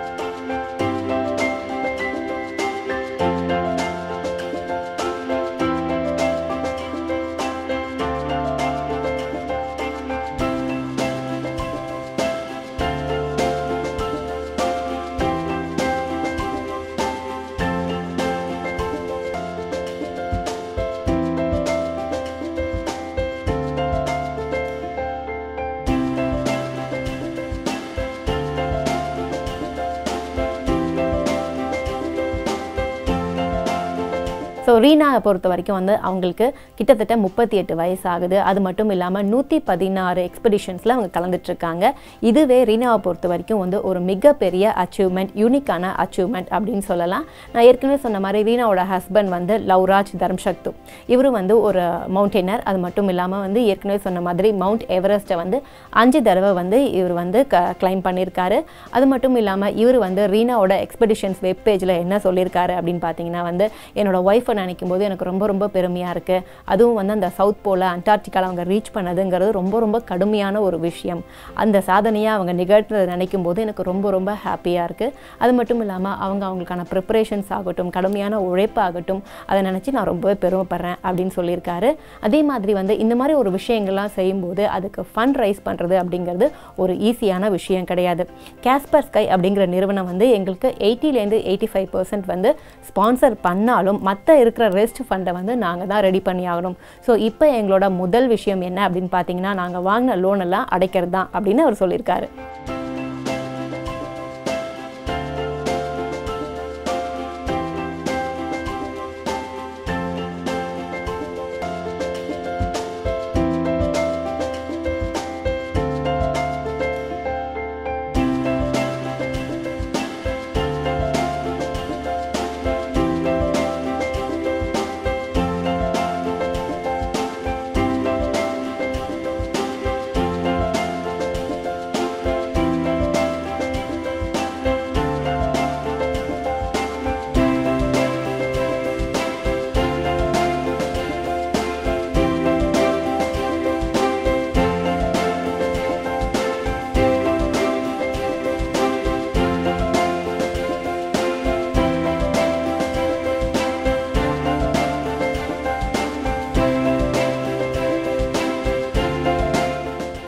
ஸோ ரீனாவை பொறுத்த வரைக்கும் வந்து அவங்களுக்கு கிட்டத்தட்ட முப்பத்தி எட்டு வயசு ஆகுது அது மட்டும் இல்லாமல் நூற்றி பதினாறு எக்ஸ்பெடிஷன்ஸில் அவங்க கலந்துட்டுருக்காங்க இதுவே ரீனாவை பொறுத்த வரைக்கும் வந்து ஒரு மிகப்பெரிய அச்சீவ்மெண்ட் யூனிக்கான அச்சீவ்மெண்ட் அப்படின்னு சொல்லலாம் நான் ஏற்கனவே சொன்ன மாதிரி ரீனாவோட ஹஸ்பண்ட் வந்து லவ்ராஜ் தர்ம்சக்து இவரும் வந்து ஒரு மவுண்டெய்னர் அது மட்டும் இல்லாமல் வந்து ஏற்கனவே சொன்ன மாதிரி மவுண்ட் எவரெஸ்ட்டை வந்து அஞ்சு தடவை வந்து இவர் வந்து க கிளைம் பண்ணியிருக்காரு அது மட்டும் இல்லாமல் இவர் வந்து ரீனாவோட எக்ஸ்பெடிஷன்ஸ் வெப் பேஜில் என்ன சொல்லியிருக்காரு அப்படின்னு பார்த்தீங்கன்னா வந்து என்னோட ஒய்ஃபை நினைக்கும் போது எனக்கு ரொம்ப ரொம்ப பெருமையாக இருக்குது அதுவும் வந்து அந்த சவுத் போல அண்டார்டிகாவில் அவங்க ரீச் பண்ணதுங்கிறது ரொம்ப ரொம்ப கடுமையான ஒரு விஷயம் அந்த சாதனையை அவங்க நிகழ்த்துறதை நினைக்கும் போது எனக்கு ரொம்ப ரொம்ப ஹாப்பியாக இருக்குது அது மட்டும் இல்லாமல் அவங்க அவங்களுக்கான ப்ரிப்பரேஷன்ஸ் ஆகட்டும் கடுமையான உழைப்பு ஆகட்டும் அதை நினச்சி நான் ரொம்பவே பெருமைப்படுறேன் அப்படின்னு சொல்லியிருக்காரு அதே மாதிரி வந்து இந்த மாதிரி ஒரு விஷயங்கள்லாம் செய்யும்போது அதுக்கு ஃபண்ட் ரைஸ் பண்ணுறது அப்படிங்கிறது ஒரு ஈஸியான விஷயம் கிடையாது கேஸ்பர் ஸ்கை அப்படிங்கிற நிறுவனம் வந்து எங்களுக்கு எயிட்டிலேருந்து எயிட்டி ஃபைவ் பர்சன்ட் வந்து ஸ்பான்சர் பண்ணாலும் மற்ற இருக்கிற ரெஸ்ட் ஃபண்டை வந்து நாங்கள் தான் ரெடி பண்ணி ஆகணும் ஸோ இப்போ எங்களோட முதல் விஷயம் என்ன அப்படின்னு பார்த்தீங்கன்னா நாங்கள் வாங்கின லோன் எல்லாம் அடைக்கிறது தான் அப்படின்னு அவர் சொல்லியிருக்காரு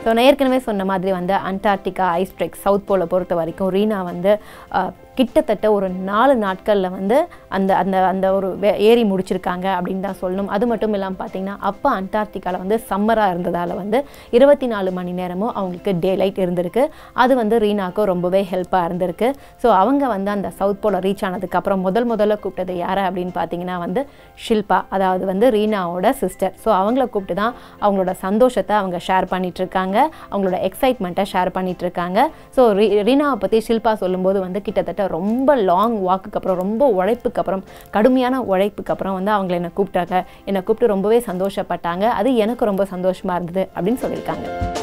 ஸோ நான் ஏற்கனவே சொன்ன மாதிரி வந்து அண்டார்டிகா ஐஸ் ட்ரெக் சவுத் போலை பொறுத்த வரைக்கும் ரீனா வந்து அஹ், கிட்டத்தட்ட ஒரு நாலு நாட்களில் வந்து அந்த அந்த அந்த ஒரு வே- ஏறி முடிச்சிருக்காங்க அப்படின்னு தான் சொல்லணும் அது மட்டும் இல்லாமல் பார்த்தீங்கன்னா அப்போ அண்டார்டிகாவில் வந்து சம்மராக இருந்ததால் வந்து இருபத்தி நாலு மணி நேரமும் அவங்களுக்கு டே லைட் இருந்திருக்கு அது வந்து ரீனாக்கு ரொம்பவே ஹெல்ப்பாக இருந்திருக்கு ஸோ அவங்க வந்து அந்த சவுத் போல ரீச் ஆனதுக்கப்புறம் முதல் முதல்ல கூப்பிட்டது யாரை அப்படின்னு பார்த்தீங்கன்னா வந்து ஷில்பா அதாவது வந்து ரீனாவோட சிஸ்டர் ஸோ அவங்கள கூப்பிட்டு தான் அவங்களோட சந்தோஷத்தை அவங்க ஷேர் பண்ணிட்டு இருக்காங்க அவங்களோட எக்ஸைட்மெண்ட்டை ஷேர் பண்ணிட்டு இருக்காங்க ஸோ ரீனாவை பற்றி ஷில்பா சொல்லும்போது வந்து கிட்டத்தட்ட ரொம்ப லாங் வாக்குக்கு அப்புறம் ரொம்ப உழைப்புக்கு அப்புறம் கடுமையான உழைப்புக்கு அப்புறம் வந்து அவங்கள என்னை கூப்பிட்டாங்க என்னை கூப்பிட்டு ரொம்பவே சந்தோஷப்பட்டாங்க அது எனக்கு ரொம்ப சந்தோஷமா இருந்தது அப்படின்னு சொல்லியிருக்காங்க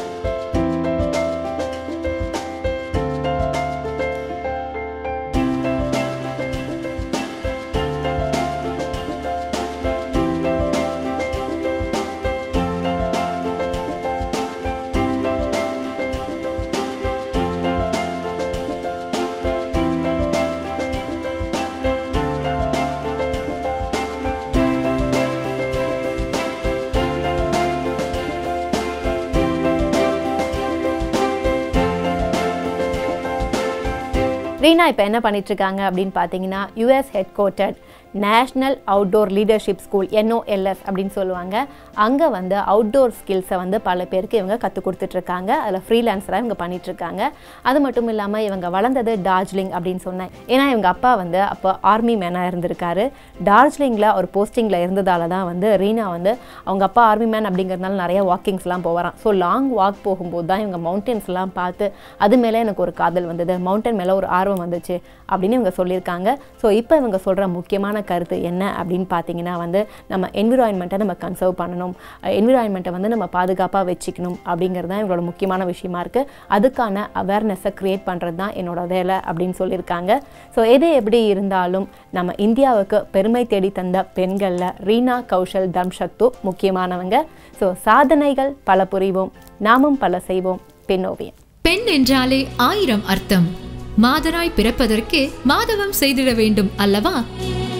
ரீனா இப்போ என்ன பண்ணிட்டு இருக்காங்க அப்படின்னு பார்த்தீங்கன்னா US headquartered national outdoor leadership school NOLS அப்படின்னு சொல்லுவாங்க அங்கே வந்து அவுட்டோர் ஸ்கில்ஸை வந்து பல பேருக்கு இவங்க கற்றுக் கொடுத்துட்ருக்காங்க அதில் ஃப்ரீலான்ஸராக இவங்க பண்ணிட்டு இருக்காங்க அது மட்டும் இல்லாமல் இவங்க வளர்ந்தது டார்ஜிலிங் அப்படின்னு சொன்னேன் ஏன்னா இவங்க அப்பா வந்து அப்போ ஆர்மி மேனாக இருந்திருக்காரு டார்ஜிலிங்கில் ஒரு போஸ்டிங்கில் இருந்ததால தான் வந்து ரீனா வந்து அவங்க அப்பா ஆர்மி மேன் அப்படிங்கிறதுனால நிறைய வாக்கிங்ஸ்லாம் போவாராம் ஸோ லாங் வாக் போகும்போது தான் இவங்க மவுண்டன்ஸ்லாம் பார்த்து அது மேலே எனக்கு ஒரு காதல் வந்தது மவுண்டன் மேலே ஒரு ஆர்வம் வந்துச்சு அப்படின்னு இவங்க சொல்லியிருக்காங்க ஸோ இப்போ இவங்க சொல்கிற முக்கியமான கருத்து என்ன அப்படின்னு பார்த்தீங்கன்னா வந்து நம்ம என்விரான்மெண்ட்டை நம்ம கன்சர்வ் பண்ணணும் என்விரான்மெண்ட்டை வந்து நம்ம பாதுகாப்பாக வச்சுக்கணும் அப்படிங்கிறது தான் இவங்களோட முக்கியமான விஷயமா இருக்குது அதுக்கான அவேர்னஸை க்ரியேட் பண்ணுறது தான் என்னோட வேலை அப்படின்னு சொல்லியிருக்காங்க ஸோ எது எப்படி இருந்தாலும் நம்ம இந்தியாவுக்கு பெருமை தேடி தந்த பெண்களில் ரீனா கௌஷல் தம்ஷக்து முக்கியமானவங்க ஸோ சாதனைகள் பல புரிவோம் நாமும் பல செய்வோம் பெண்ணோவியம் பெண் என்றாலே ஆயிரம் அர்த்தம் மாதராய் பிறப்பதற்கு மாதவம் செய்திட வேண்டும் அல்லவா